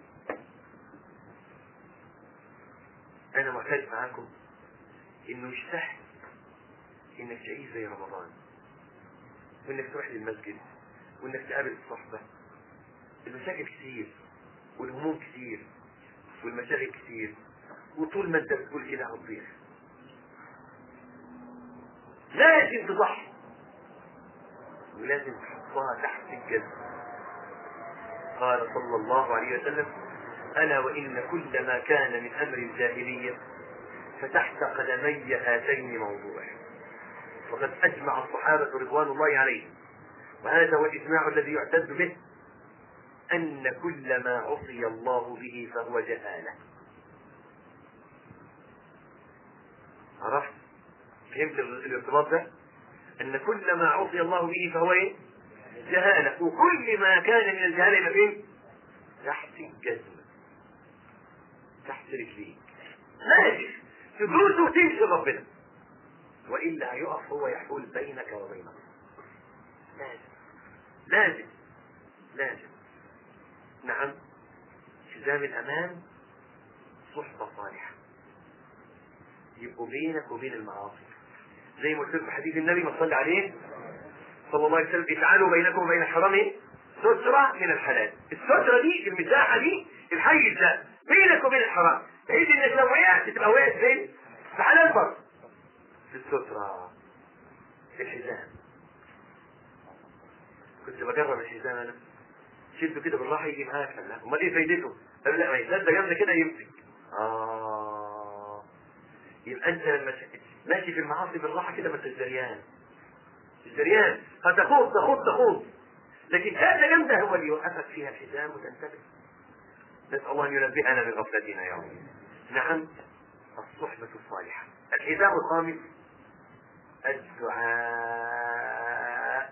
انا معترف معاكم انه مش سهل انك تعيش زي رمضان وانك تروح للمسجد وانك تقابل الصحبة المشاكل كتير والهموم كتير والمشاغل كتير وطول ما انت بتقول كده هتضيع لازم تضحي ولازم تحطها تحت الجزم قال صلى الله عليه وسلم أنا وإن كل ما كان من أمر الجاهلية فتحت قدمي هاتين موضوع وقد أجمع الصحابة رضوان الله عليهم وهذا هو الإجماع الذي يعتد به أن كل ما عصي الله به فهو جهالة عرفت فهمت الارتباط ده أن كل ما عصي الله به فهو إيه؟ جهالة وكل ما كان من الجهالة يبقى فين؟ تحت الجزمة تحت رجليك لازم تدوس وتمشي ربنا وإلا هيقف هو يحول بينك وبينه لازم لازم لازم نعم حزام الأمان صحبة صالحة يبقوا بينك وبين المعاصي زي ما قلت لكم حديث النبي ما صلى عليه صلى الله عليه وسلم اجعلوا بينكم وبين الحرام سترة من الحلال السترة دي المساحة دي الحيز ده بينك وبين الحرام بحيث انك لو وقعت تبقى وقعت فين؟ في حلال برضه في السترة في الحزام كنت بجرب الحزام انا شده كده بالراحه يجي معاك قال لا امال ايه فايدته؟ قال لا ما يزداد ده جامده كده يمسك اه يبقى انت لما ماشي في المعاصي بالراحه كده ما انتش دريان مش دريان فتخوض تخوض تخوض لكن هذا جامده هو اللي يوقفك فيها الحزام وتنتبه نسال الله ان ينبهنا من غفلتنا يا رب نعم الصحبه الصالحه الحزام الخامس الدعاء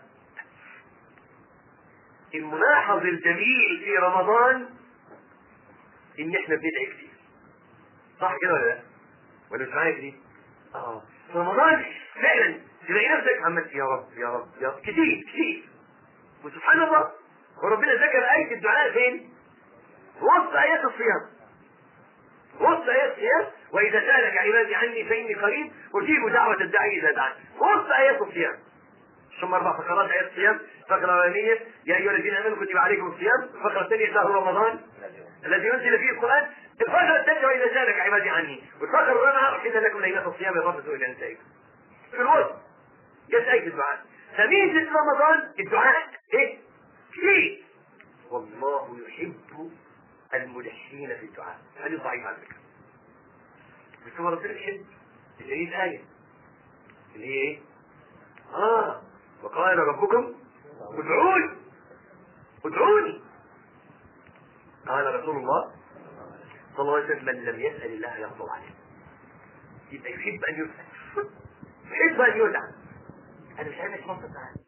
الملاحظ الجميل في رمضان ان احنا بندعي كتير صح كده ولا لا؟ ولا مش معايا كتير؟ اه في رمضان فعلا تلاقي نفسك عمال يا رب يا رب يا رب كتير كتير وسبحان الله وربنا ذكر آية الدعاء فين؟ وسط آيات الصيام وسط آيات الصيام وإذا سألك عبادي عني فإني قريب أجيب دعوة الداعي إذا دعاني وسط آيات الصيام ثم اربع فقرات آيات الصيام فقرة أولانية يا أيها الذين آمنوا كتب عليكم الصيام الفقرة الثانية شهر رمضان الذي أنزل فيه القرآن الفقرة الثالثة وإذا سألك عبادي عني والفقرة الرابعة أحل لكم ليلة الصيام الرفث إلى نسائكم في الوسط جت آية الدعاء فميزة رمضان الدعاء إيه؟ كثير والله يحب الملحين في الدعاء هذه ضعيفة على فكرة بس هو ربنا يحب اللي هي الآية اللي هي إيه؟ آه وقال ربكم ادعوني ادعوني قال رسول الله صلى الله عليه وسلم من لم يسأل الله يغضب عليه يبقى يحب أن يسأل يحب أن يدعى أنا مش عارف منطق تعالى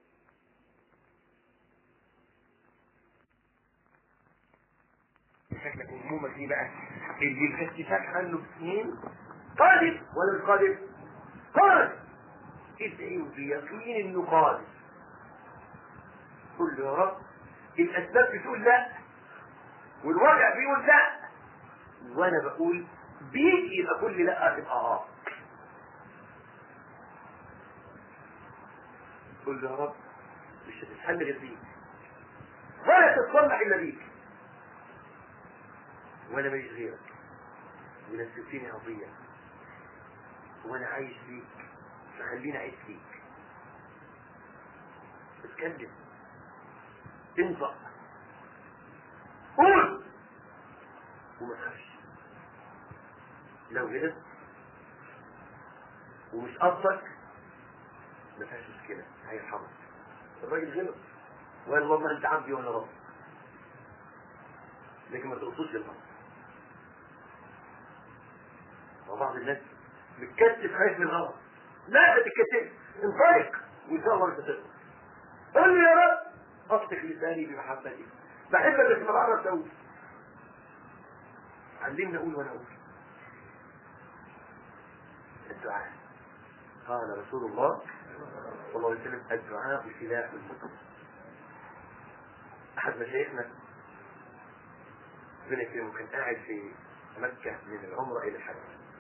شكلك همومك ايه بقى؟ اللي الكشفات عنه بسنين قادر ولا مش قادر؟ قادر ادعي بيقين انه قادر قل له يا رب الاسباب بتقول لا والوجع بيقول لا وانا بقول بيك يبقى كل لا تبقى اه قل له يا رب مش هتتحل غير بيك ولا تتصلح الا بيك وانا ماليش غيرك ونسيتني قضية وانا عايش بيك فخليني اعيش بيك اتكلم انطق قول وما تخافش لو غلط ومش قصدك ما فيهاش مشكلة هيرحمك الراجل غلط وقال اللهم انت عبدي وانا رب لكن ما تقصدش الغلط وبعض الناس بتكتب خايف من الغلط لا ما تتكتبش انطلق وان شاء الله انت تقدر قل لي يا رب اصدق لساني بمحبتك بحبك بس ما بعرف اقول علمني اقول وانا اقول الدعاء قال رسول الله صلى الله عليه وسلم الدعاء سلاح المؤمن احد مشايخنا ربنا يكرمه كان قاعد في مكة من العمرة إلى الحج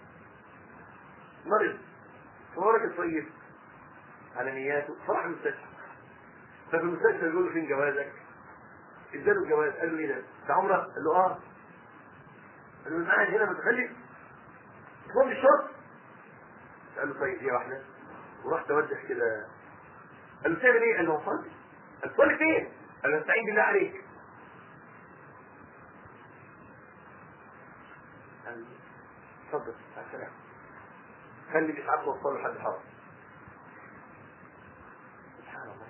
مرض هو راجل طيب على نياته فراح المستشفى ففي المستشفى يقول له فين جوازك؟ اداله الجواز قال له ايه ده؟ ده عمره؟ قال له اه قال له قاعد هنا متخلف فوق الشرط قال له طيب دي واحدة وراح توجه كده قال له تعمل ايه؟ قال له صلي قال له صلي فين؟ قال له استعين بالله عليك قال له اتفضل مع السلامة خلي الاسعاف توصله لحد الحرم سبحان الله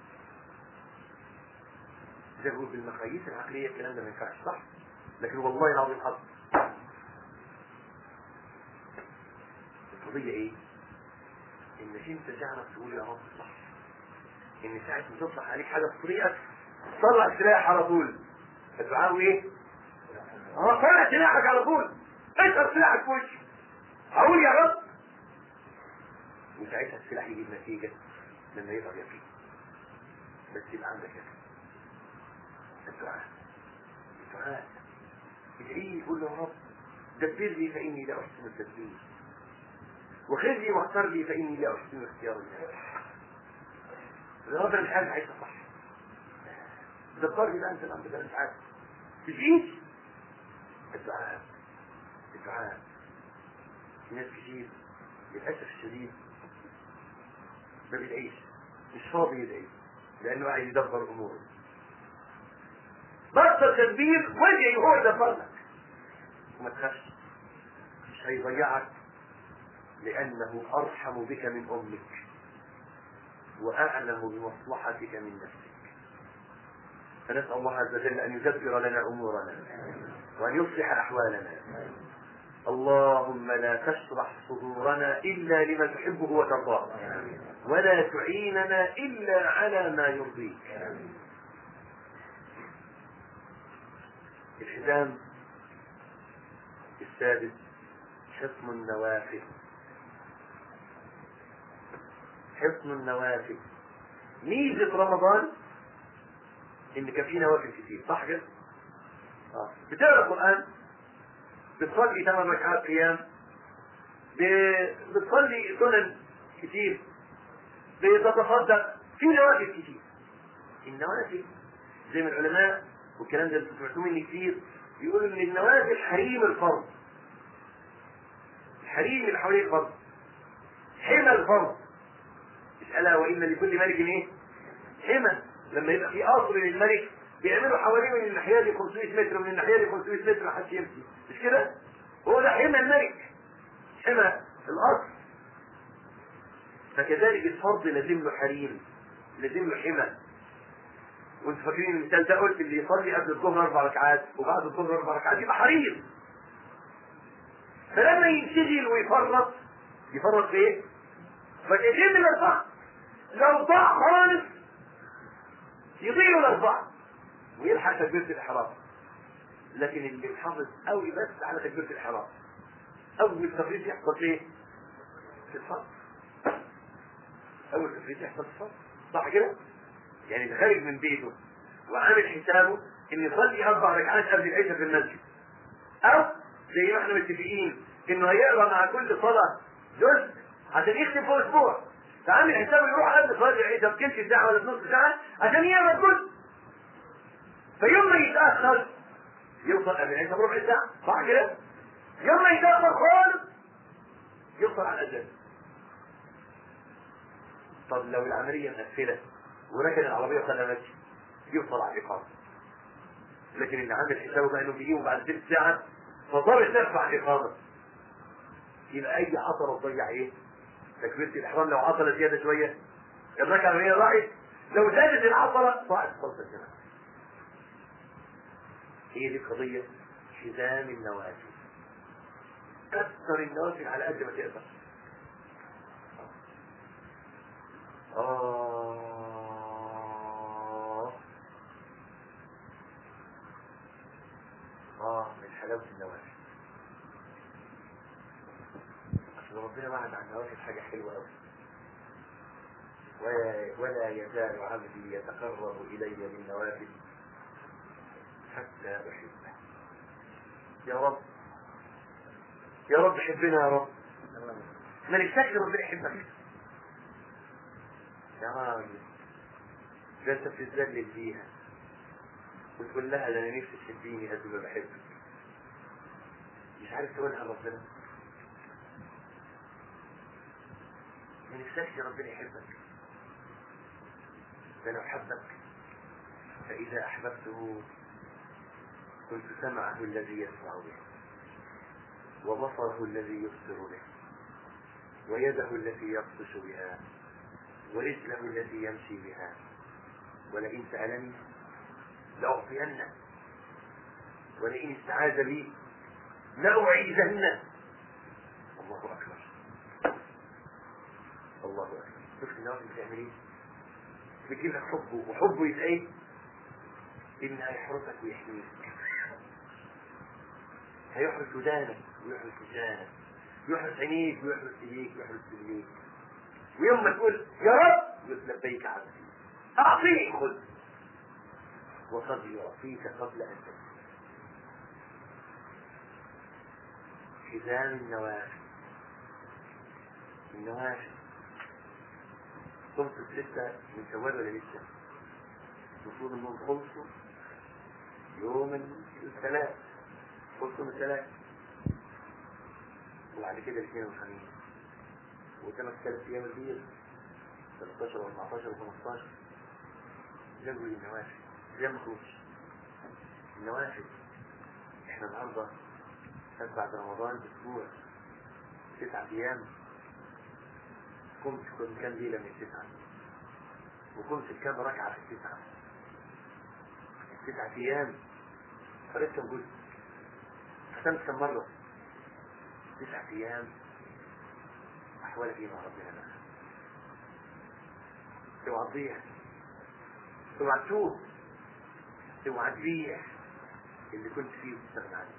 زي ما بيقول بالمقاييس العقلية الكلام ده ما ينفعش صح لكن والله العظيم حظ القضية ايه؟ انك انت تعرف تقول يا رب صح ان ساعة ما تطلع عليك حاجة في طريقك طلع السلاح على طول الدعاء ايه؟ اه طلع سلاحك على طول اشهر سلاحك في وشك اقول يا رب وساعتها السلاح يجيب نتيجة لما يقدر يقين بس يبقى عندك يقين الدعاء الدعاء ادعي قول له يا رب دبرني فاني لا احسن التدبير وخذ لي واختار لي فاني لا احسن اختيار الناس الراجل مش عارف عايز صح ده اختار لي بقى انت الامر ده مش عارف تجيش الدعاء الدعاء في ناس كتير للاسف الشديد ما بيدعيش مش فاضي يدعي لانه عايز يدبر اموره بطل تدبير وادعي وهو يدبر لك وما تخافش مش هيضيعك لأنه أرحم بك من أمك وأعلم بمصلحتك من نفسك فنسأل الله عز وجل أن يدبر لنا أمورنا وأن يصلح أحوالنا اللهم لا تشرح صدورنا إلا لما تحبه وترضاه ولا تعيننا إلا على ما يرضيك الختام السادس حصن النوافل حصن النوافل ميزة رمضان ان كان في نوافل كتير صح كده؟ اه بتقرا القرآن بتصلي ثمان ركعات قيام ب- بتصلي سنن كتير بتتصدق في نوافل كتير النوافل زي ما العلماء والكلام ده انتوا سمعتوه مني كتير بيقولوا ان النوافل حريم الفرض الحريم اللي حوالين الفرض حمى الفرض مش الا وان لكل ملك ايه؟ حمى لما يبقى في قصر للملك بيعملوا حواليه من الناحيه دي 500 متر ومن الناحيه دي 500 متر ما حدش يمشي مش كده؟ هو ده حمى الملك حمى القصر فكذلك الفرض لازم له حريم لازم له حمى وانتوا فاكرين المثال ده قلت اللي يصلي قبل الظهر اربع ركعات وبعد الظهر اربع ركعات يبقى حريم فلما ينشغل ويفرط يفرط في ايه؟ ركعتين من الاربعه لو ضاع خالص يضيع الاربعه ويلحق تكبيره الاحرام لكن اللي محافظ قوي بس على تكبيره الاحرام اول تفريط يحصل ايه؟ في الفرض اول تفريط يحصل في الفرض صح كده؟ يعني اللي خارج من بيته وعامل حسابه ان يصلي اربع ركعات قبل العشاء في المسجد او زي ما احنا متفقين انه هيقرا مع كل صلاه جزء عشان يختم في اسبوع فعامل حسابه يروح قبل صلاه العشاء بتمشي ساعه ولا نص ساعه عشان يقرا الجزء فيوم ما يتاخر يوصل قبل العشاء بربع ساعه صح كده؟ يوم ما يتاخر خالص يوصل على الاذان طب لو العمليه مقفله وركن العربيه وخلى ماشي يوصل على الاقامه لكن اللي عامل حسابه بقى انه بيجيبه بعد ثلث ساعه فضل ترفع الاقامه يبقى اي عطله تضيع ايه؟ تكبيره الاحرام لو عطله زياده شويه الركعه اللي هي راحت لو زادت العطله ضاعت صلاه الجماعه هي دي القضيه حزام النوافل كثر النوافل على قد ما تقدر آه آه من حلاوة النوافل أصل ربنا وعد عن النوافل حاجة حلوة أوي ولا, ولا يزال عبدي يتقرب إلي بالنوافل حتى أحبه يا رب يا رب حبنا يا رب ما نفسكش ربنا يحبك يا راجل ده انت بتتذلل فيها وتقول لها ده انا نفسي تحبيني قد ما بحبك مش عارف تقولها لربنا ما نفسكش ربنا يحبك ده لو حبك فإذا أحببته كنت سمعه الذي يسمع به وبصره الذي يبصر به ويده التي يبطش بها ورجله التي يمشي بها ولئن سألني لأعطينه ولئن استعاذ بي لأعيذنه الله أكبر الله أكبر شفت الناس بتعمل ايه؟ بتجيب لك حبه وحبه يبقى ايه؟ إن هيحرسك ويحميك هيحرس ودانك ويحرس لسانك يحرس عينيك ويحرس ايديك ويحرس رجليك ويوم ما تقول يا رب يقول لبيك عبدي اعطيني خذ وقد يعطيك قبل ان تسأل حزام النوافل النوافل خمسوا الستة من شوال ولا لسه؟ المفروض انهم خمسوا يوم الثلاث خمسوا من الثلاث وبعد كده الاثنين والخميس وثلاث ثلاث ايام البيض 13 و14 و15 جنبوا النوافل زي ما كنتش النوافل احنا النهارده كان بعد رمضان باسبوع تسعة ايام قمت كنت كام ليلة من التسعة وقمت كام ركعة في التسعة التسعة ايام قريت كم جزء ختمت كم مرة تسعة ايام احوالك ايه مع ربنا بقى اوعى تضيع اوعى تتوب اوعى تبيع اللي كنت فيه وتستغنى عنه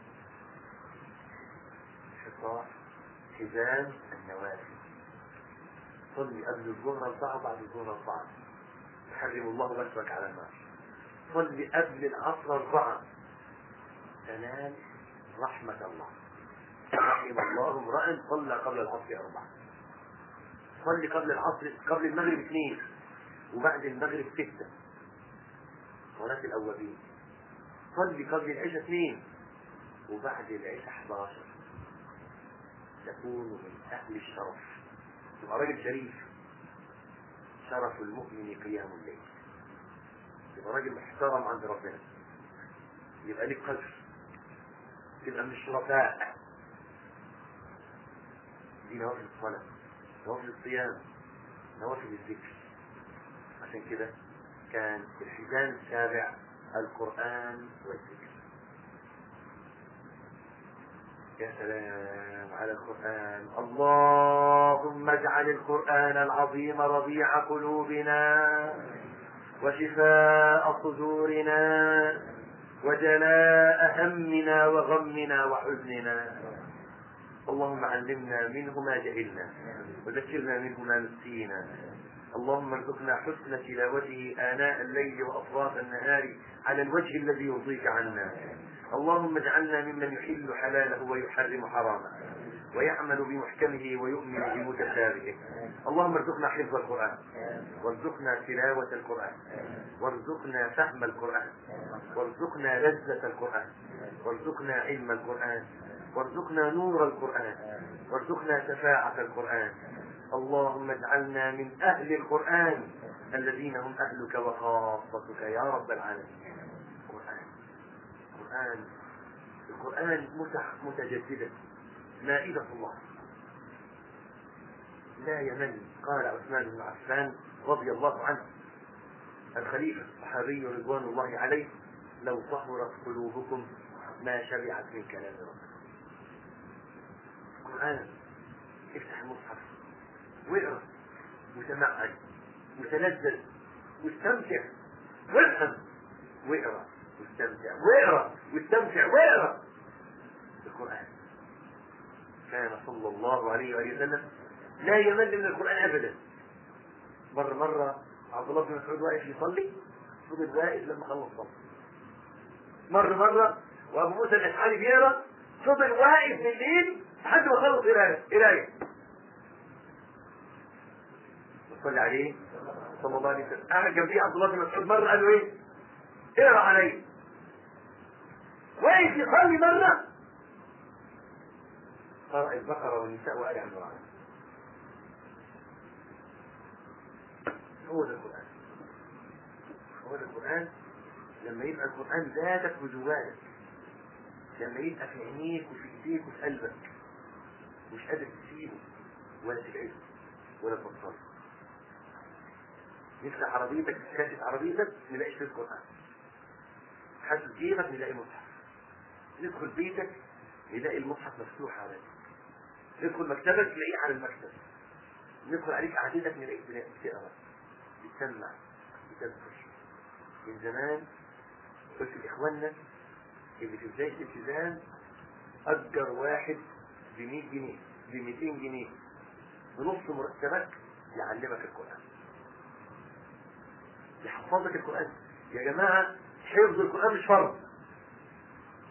حصار حزام النوافل صلي قبل الظهر أربعة بعد الظهر أربعة يحرم الله بشرك على النار صلي قبل العصر أربعة تنال رحمة الله رحم الله امرأ صلى قبل العصر أربعة صلي قبل العصر قبل المغرب اثنين وبعد المغرب ستة صلاة الأولين صلي قبل العشاء اثنين وبعد العشاء 11 تكون من أهل الشرف تبقى راجل شريف شرف المؤمن قيام الليل تبقى راجل محترم عند ربنا يبقى لك قدر تبقى من الشرفاء دي نوافل الصلاة نوافل الصيام نوافل الذكر عشان كده كان الحزام السابع القرآن والذكر يا سلام على القرآن اللهم اجعل القرآن العظيم ربيع قلوبنا وشفاء صدورنا وجلاء همنا وغمنا وحزننا اللهم علمنا منه ما جهلنا وذكرنا منه ما نسينا اللهم ارزقنا حسن تلاوته آناء الليل وأطراف النهار على الوجه الذي يرضيك عنا اللهم اجعلنا ممن يحل حلاله ويحرم حرامه ويعمل بمحكمه ويؤمن بمتشابهه اللهم ارزقنا حفظ القرآن وارزقنا تلاوة القرآن وارزقنا فهم القرآن وارزقنا لذة القرآن وارزقنا علم القرآن وارزقنا نور القرآن وارزقنا شفاعة القرآن اللهم اجعلنا من أهل القرآن الذين هم أهلك وخاصتك يا رب العالمين القرآن القرآن القرآن متح متجددة مائدة الله لا يمل قال عثمان بن عفان رضي الله عنه الخليفة الصحابي رضوان الله عليه لو طهرت قلوبكم ما شبعت من كلام ربكم القرآن افتح المصحف واقرا وتمعن وتلذذ واستمتع وافهم واقرا واستمتع واقرا واستمتع واقرا القرآن كان صلى الله عليه وآله وسلم لا يمل من القرآن أبدا مرة مرة عبد الله بن مسعود واقف يصلي فضل واقف لما خلص صلاة مرة مرة وأبو موسى الأشعري بيقرا فضل واقف بالليل لحد ما خلص قراية قراية صلى عليه صلى الله عليه وسلم قاعد جنبيه عبد الله بن مسعود مرة قال له إيه؟ اقرا علي واقف يصلي مرة قرأ البقرة والنساء وآل عمران هو ده القرآن هو ده القرآن لما يبقى القرآن ذاتك وجوالك لما يبقى في عينيك وفي ايديك وفي قلبك مش قادر تسيبه ولا تبعده ولا تبطله نفتح عربيتك كاشف عربيتك نلاقي فيه القرآن حاسس جيبك نلاقي مصحف ندخل بيتك نلاقي المصحف مفتوح عليك ندخل مكتبك تلاقيه على المكتب ندخل عليك قعدتك نلاقيك بتقرا بتسمع بتذكر من زمان قلت لاخواننا اللي في بدايه الالتزام اجر واحد ب 100 جنيه ب 200 جنيه بنص مرتبك يعلمك القران يحفظك القران يا جماعه حفظ القران مش فرض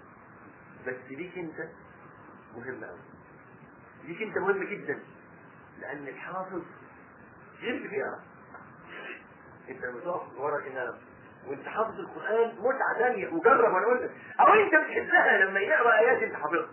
بس ليك انت مهم قوي ليك انت مهم جدا لان الحافظ غير بيقرا انت لما تقف ورا الامام وانت حافظ القران متعه ثانيه وجرب وانا قلت او انت بتحسها لما يقرا ايات انت حافظها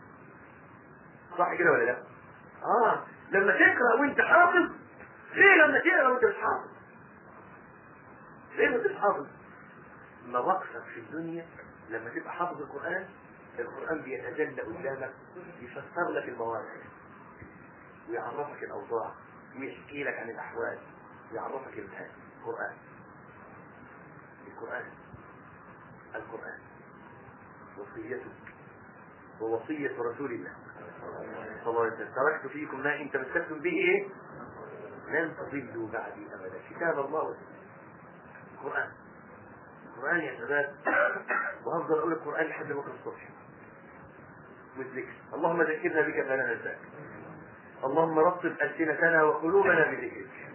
صح كده ولا لا؟ اه لما تقرا وانت حافظ غير لما تقرا وانت مش حافظ غير وانت مش حافظ مواقفك في الدنيا لما تبقى حافظ القران القران بيتجلى قدامك يفسر لك المواقف ويعرفك الاوضاع ويحكي لك عن الاحوال ويعرفك القران القران القران وصيتك ووصية رسول الله صلى الله عليه وسلم تركت فيكم ما إن تمسكتم به إيه؟ لن تضلوا بعدي أبدا كتاب الله القرآن القرآن يا شباب وهفضل أقول القرآن لحد بكرة الصبح والذكر اللهم ذكرنا بك فلا ننساك اللهم رطب ألسنتنا وقلوبنا بذكرك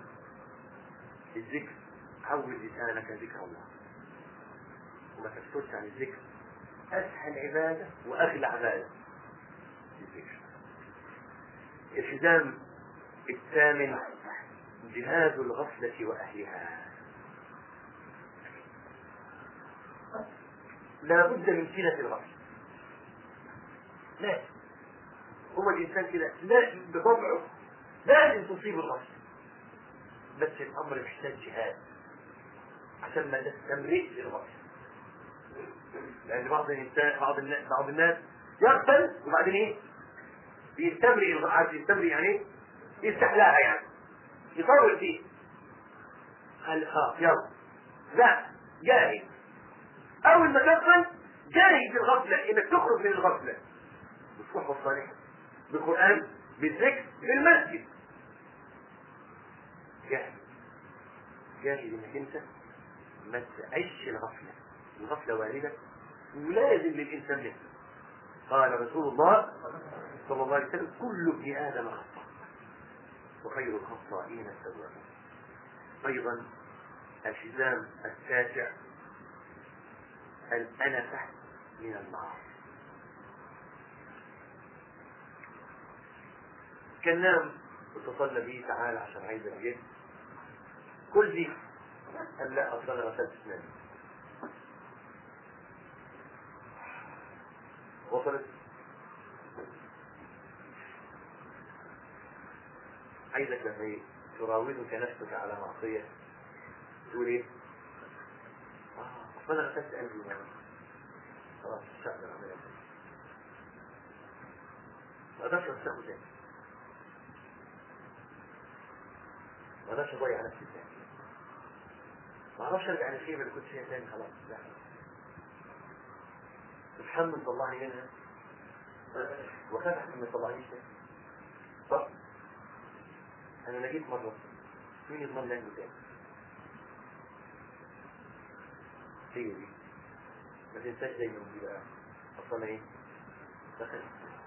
الذكر عود لسانك ذكر الله وما تفترش عن الذكر أسهل عبادة وأغلى عبادة الذكر الحزام الثامن جهاد الغفلة وأهلها لا بد من سنة الغفلة لا هو الإنسان كده لا بطبعه لازم تصيب الغفلة بس الأمر محتاج جهاد عشان ما تستمرئ الغفلة لان بعض الانسان بعض الناس بعض الناس يغفل وبعدين ايه؟ بيستمرئ الغ- يستمرئ يعني ايه؟ يستحلاها يعني يطول فيه قال خلاص يلا لا جاهد اول ما تغفل جاهد بالغفله انك تخرج من الغفله بالصحبه الصالحه بالقران بالذكر بالمسجد جاهد جاهد انك انت ما تعيش الغفله الغفلة واردة ولازم للإنسان منها قال رسول الله صلى الله عليه وسلم كل ابن آدم خطاء وخير الخطائين التوابون أيضا الحزام التاسع الأنفة من المعاصي كان نام واتصلنا به تعالى عشان عايز الجد كل دي قال لا اصلا انا غسلت اسناني وصلت عايزك لما ايه تراودك نفسك على معصية تقول ايه؟ اه اصل انا غسلت قلبي يعني خلاص مش هقدر اعملها تاني ما اقدرش امسكه تاني ما اقدرش اضيع نفسي تاني ما اعرفش ارجع للخيبه اللي كنت فيها تاني خلاص لا محمد طلعني منها وخاف احسن ما يطلعنيش تاني صح انا نجيت مره مين يضمن لي انه تاني هي دي ما تنساش دايما دي بقى اصلا ايه دخلت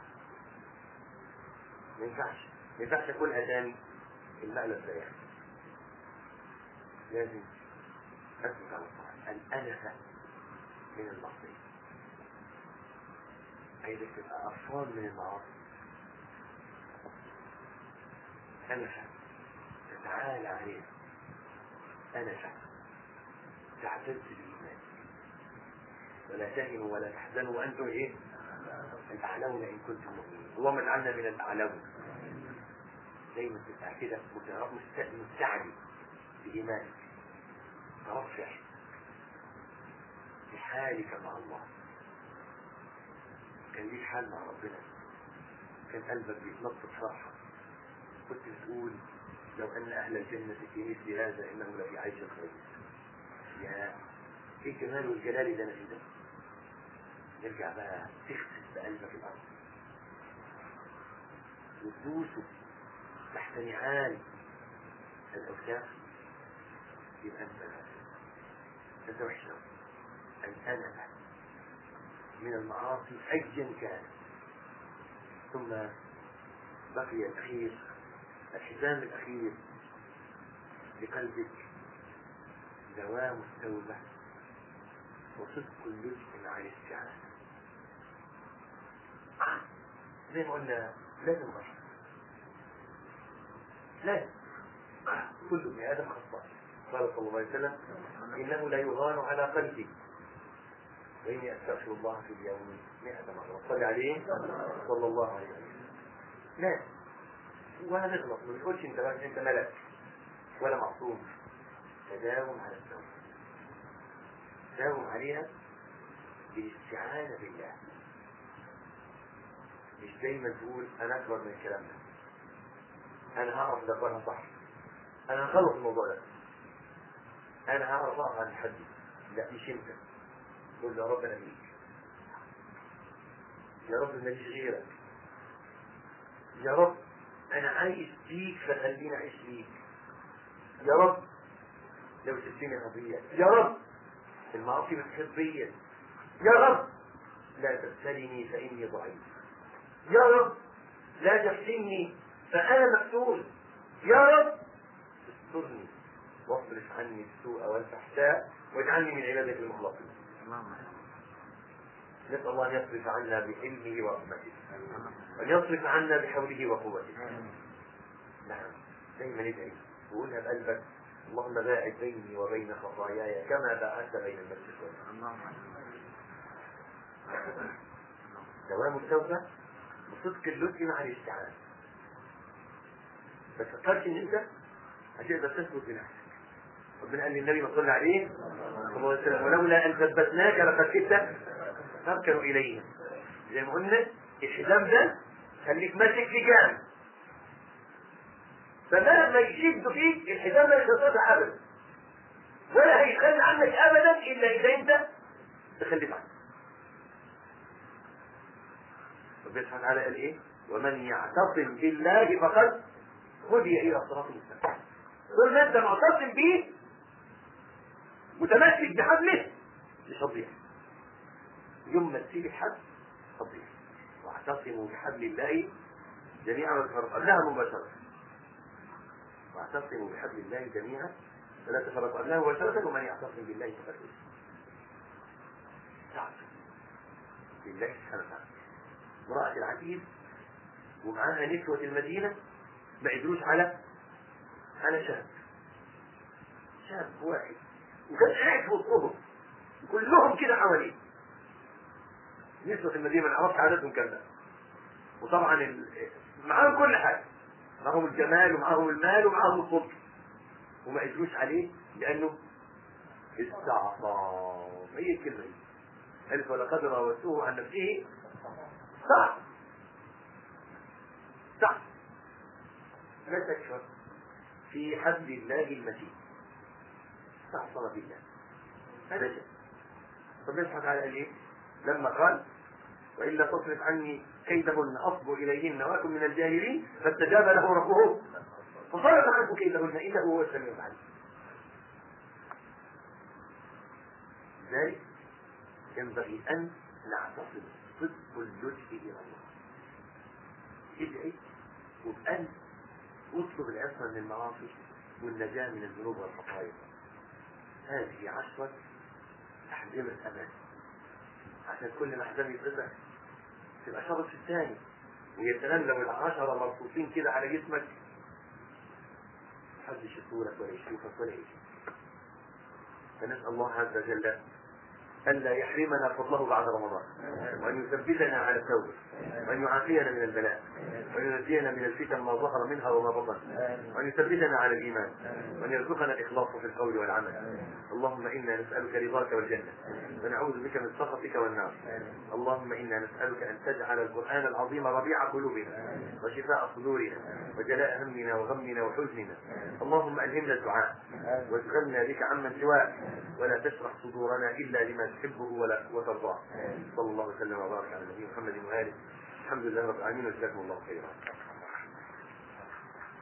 ما ينفعش ما ينفعش اكلها تاني المقلب ده يعني لازم اثبت على الطاعه الانفه من المعصيه عايزك تبقى قرفان من المعاصي انفه تتعالى عليها انفه تعتز بالايمان ولا تهنوا ولا تحزنوا وانتم ايه الاعلون ان كنتم مؤمنين اللهم اجعلنا من الاعلون دايما تبقى كده مست- مستعلي بإيمانك ترفع بحالك مع الله كان ليك حال مع ربنا كان قلبك بيتنطط فرحة كنت بتقول لو أن أهل الجنة في مثل هذا إنه لفي عيش خير يا ايه الجمال والجلال اللي أنا فيه ده نرجع بقى تخسف بقلبك الأرض وتدوسه تحت نعال الأوساخ يبقى أنت أنت وحش أوي. أن أنا من المعاصي أيا كان ثم بقي الأخير الحزام الأخير لقلبك دوام التوبة وصدق اللجء عن الاستعانة زي ما قلنا لازم غفلة لا كل ابن ادم خطاء قال صلى الله عليه وسلم انه لا يغان على قلبي واني استغفر الله في اليوم 100 مره صلي عليه صلى الله عليه وسلم لا ولا نغلط ما بنقولش انت انت ملك ولا معصوم تداوم على التوبه داوم عليها بالاستعانه بالله مش دايما تقول انا اكبر من الكلام ده انا هعرف ادبرها صح انا هخلص الموضوع ده انا هعرف اقف عن حدي لا مش انت قول يا رب انا ليك يا رب ماليش غيرك يا رب انا عايش فيك فخليني اعيش فيك يا رب لو سبتني هضيع يا رب المعاصي بتحب بيا يا رب لا تبتلني فاني ضعيف يا رب لا تفتني فانا مفتون يا رب استرني واصرف عني السوء والفحشاء واجعلني من عبادك المخلصين نسأل الله أن يصرف عنا بعلمه ورحمته وأن يصرف عنا بحوله وقوته نعم دايما ادعي وقولها بقلبك اللهم باعد بيني وبين خطاياي كما باعدت بين المسجد والمسجد دوام التوبة بصدق اللطف مع الاستعانة ما تفكرش ان انت هتقدر تثبت بنفسك ربنا قال للنبي ما صلى عليه صلى الله عليه وسلم ولولا ان ثبتناك لقد كدت تركن اليهم زي ما قلنا الحزام ده خليك ماسك في جانب فما ما يشد فيك الحزام لا يستطيع ابدا ولا هيتخلى عنك ابدا الا اذا انت تخليت عنه ربنا سبحانه وتعالى قال ايه ومن يعتصم بالله فقد هدي الى صراط مستقيم طول ما انت معتصم بيه متمسك بحبله مش هتضيع يوم ما تسيب الحبل هتضيع واعتصموا بحبل الله جميعا وتفرقوا قبلها مباشرة واعتصموا بحبل الله جميعا ولا تفرقوا قبلها مباشرة ومن يعتصم بالله فقد هدي تعصم بالله سبحانه وتعالى امرأة العزيز ومعاها نسوة المدينة ما قدروش على على شاب شاب واحد وكان قاعد في وسطهم كلهم كده حواليه نسوة المدينة ما نعرفش عاداتهم كام وطبعا ال... معاهم كل حاجة معاهم الجمال ومعاهم المال ومعاهم السلطة وما قدروش عليه لأنه استعصام هي الكلمة دي قالت ولقد راودته عن نفسه صح صح لا تكفر في حبل الله المتين استعصم بالله هذا شيء ربنا سبحانه وتعالى قال ايه؟ لما قال والا تصرف عني كيدهن اصب اليهن واكن من الجاهلين فاستجاب له ربه فصرف عنه كيدهن انه هو السميع العليم لذلك ينبغي ان نعتصم صدق اللجء الى الله ادعي وبقلب واطلب العصمه من المعاصي والنجاه من الذنوب والخطايا هذه عشرة أحزمة أمان عشان كل ما حزام يتقطع تبقى شرط في الثاني ويا سلام لو العشرة مرصوصين كده على جسمك محدش يطولك ولا يشوفك ولا يشوفك فنسأل الله عز وجل ألا يحرمنا فضله بعد رمضان وأن يثبتنا على التوبة وأن يعافينا من البلاء وأن ينجينا من الفتن ما ظهر منها وما بطن وأن يثبتنا على الإيمان وأن يرزقنا الإخلاص في القول والعمل اللهم إنا نسألك رضاك والجنة ونعوذ بك من سخطك والنار اللهم إنا نسألك أن تجعل القرآن العظيم ربيع قلوبنا وشفاء صدورنا وجلاء همنا وغمنا وحزننا اللهم ألهمنا الدعاء واشغلنا بك عمن سواك ولا تشرح صدورنا إلا لما تحبه ولا وترضاه صلى الله وسلم وبارك على نبينا محمد وآله الحمد لله رب العالمين وجزاكم الله خيرا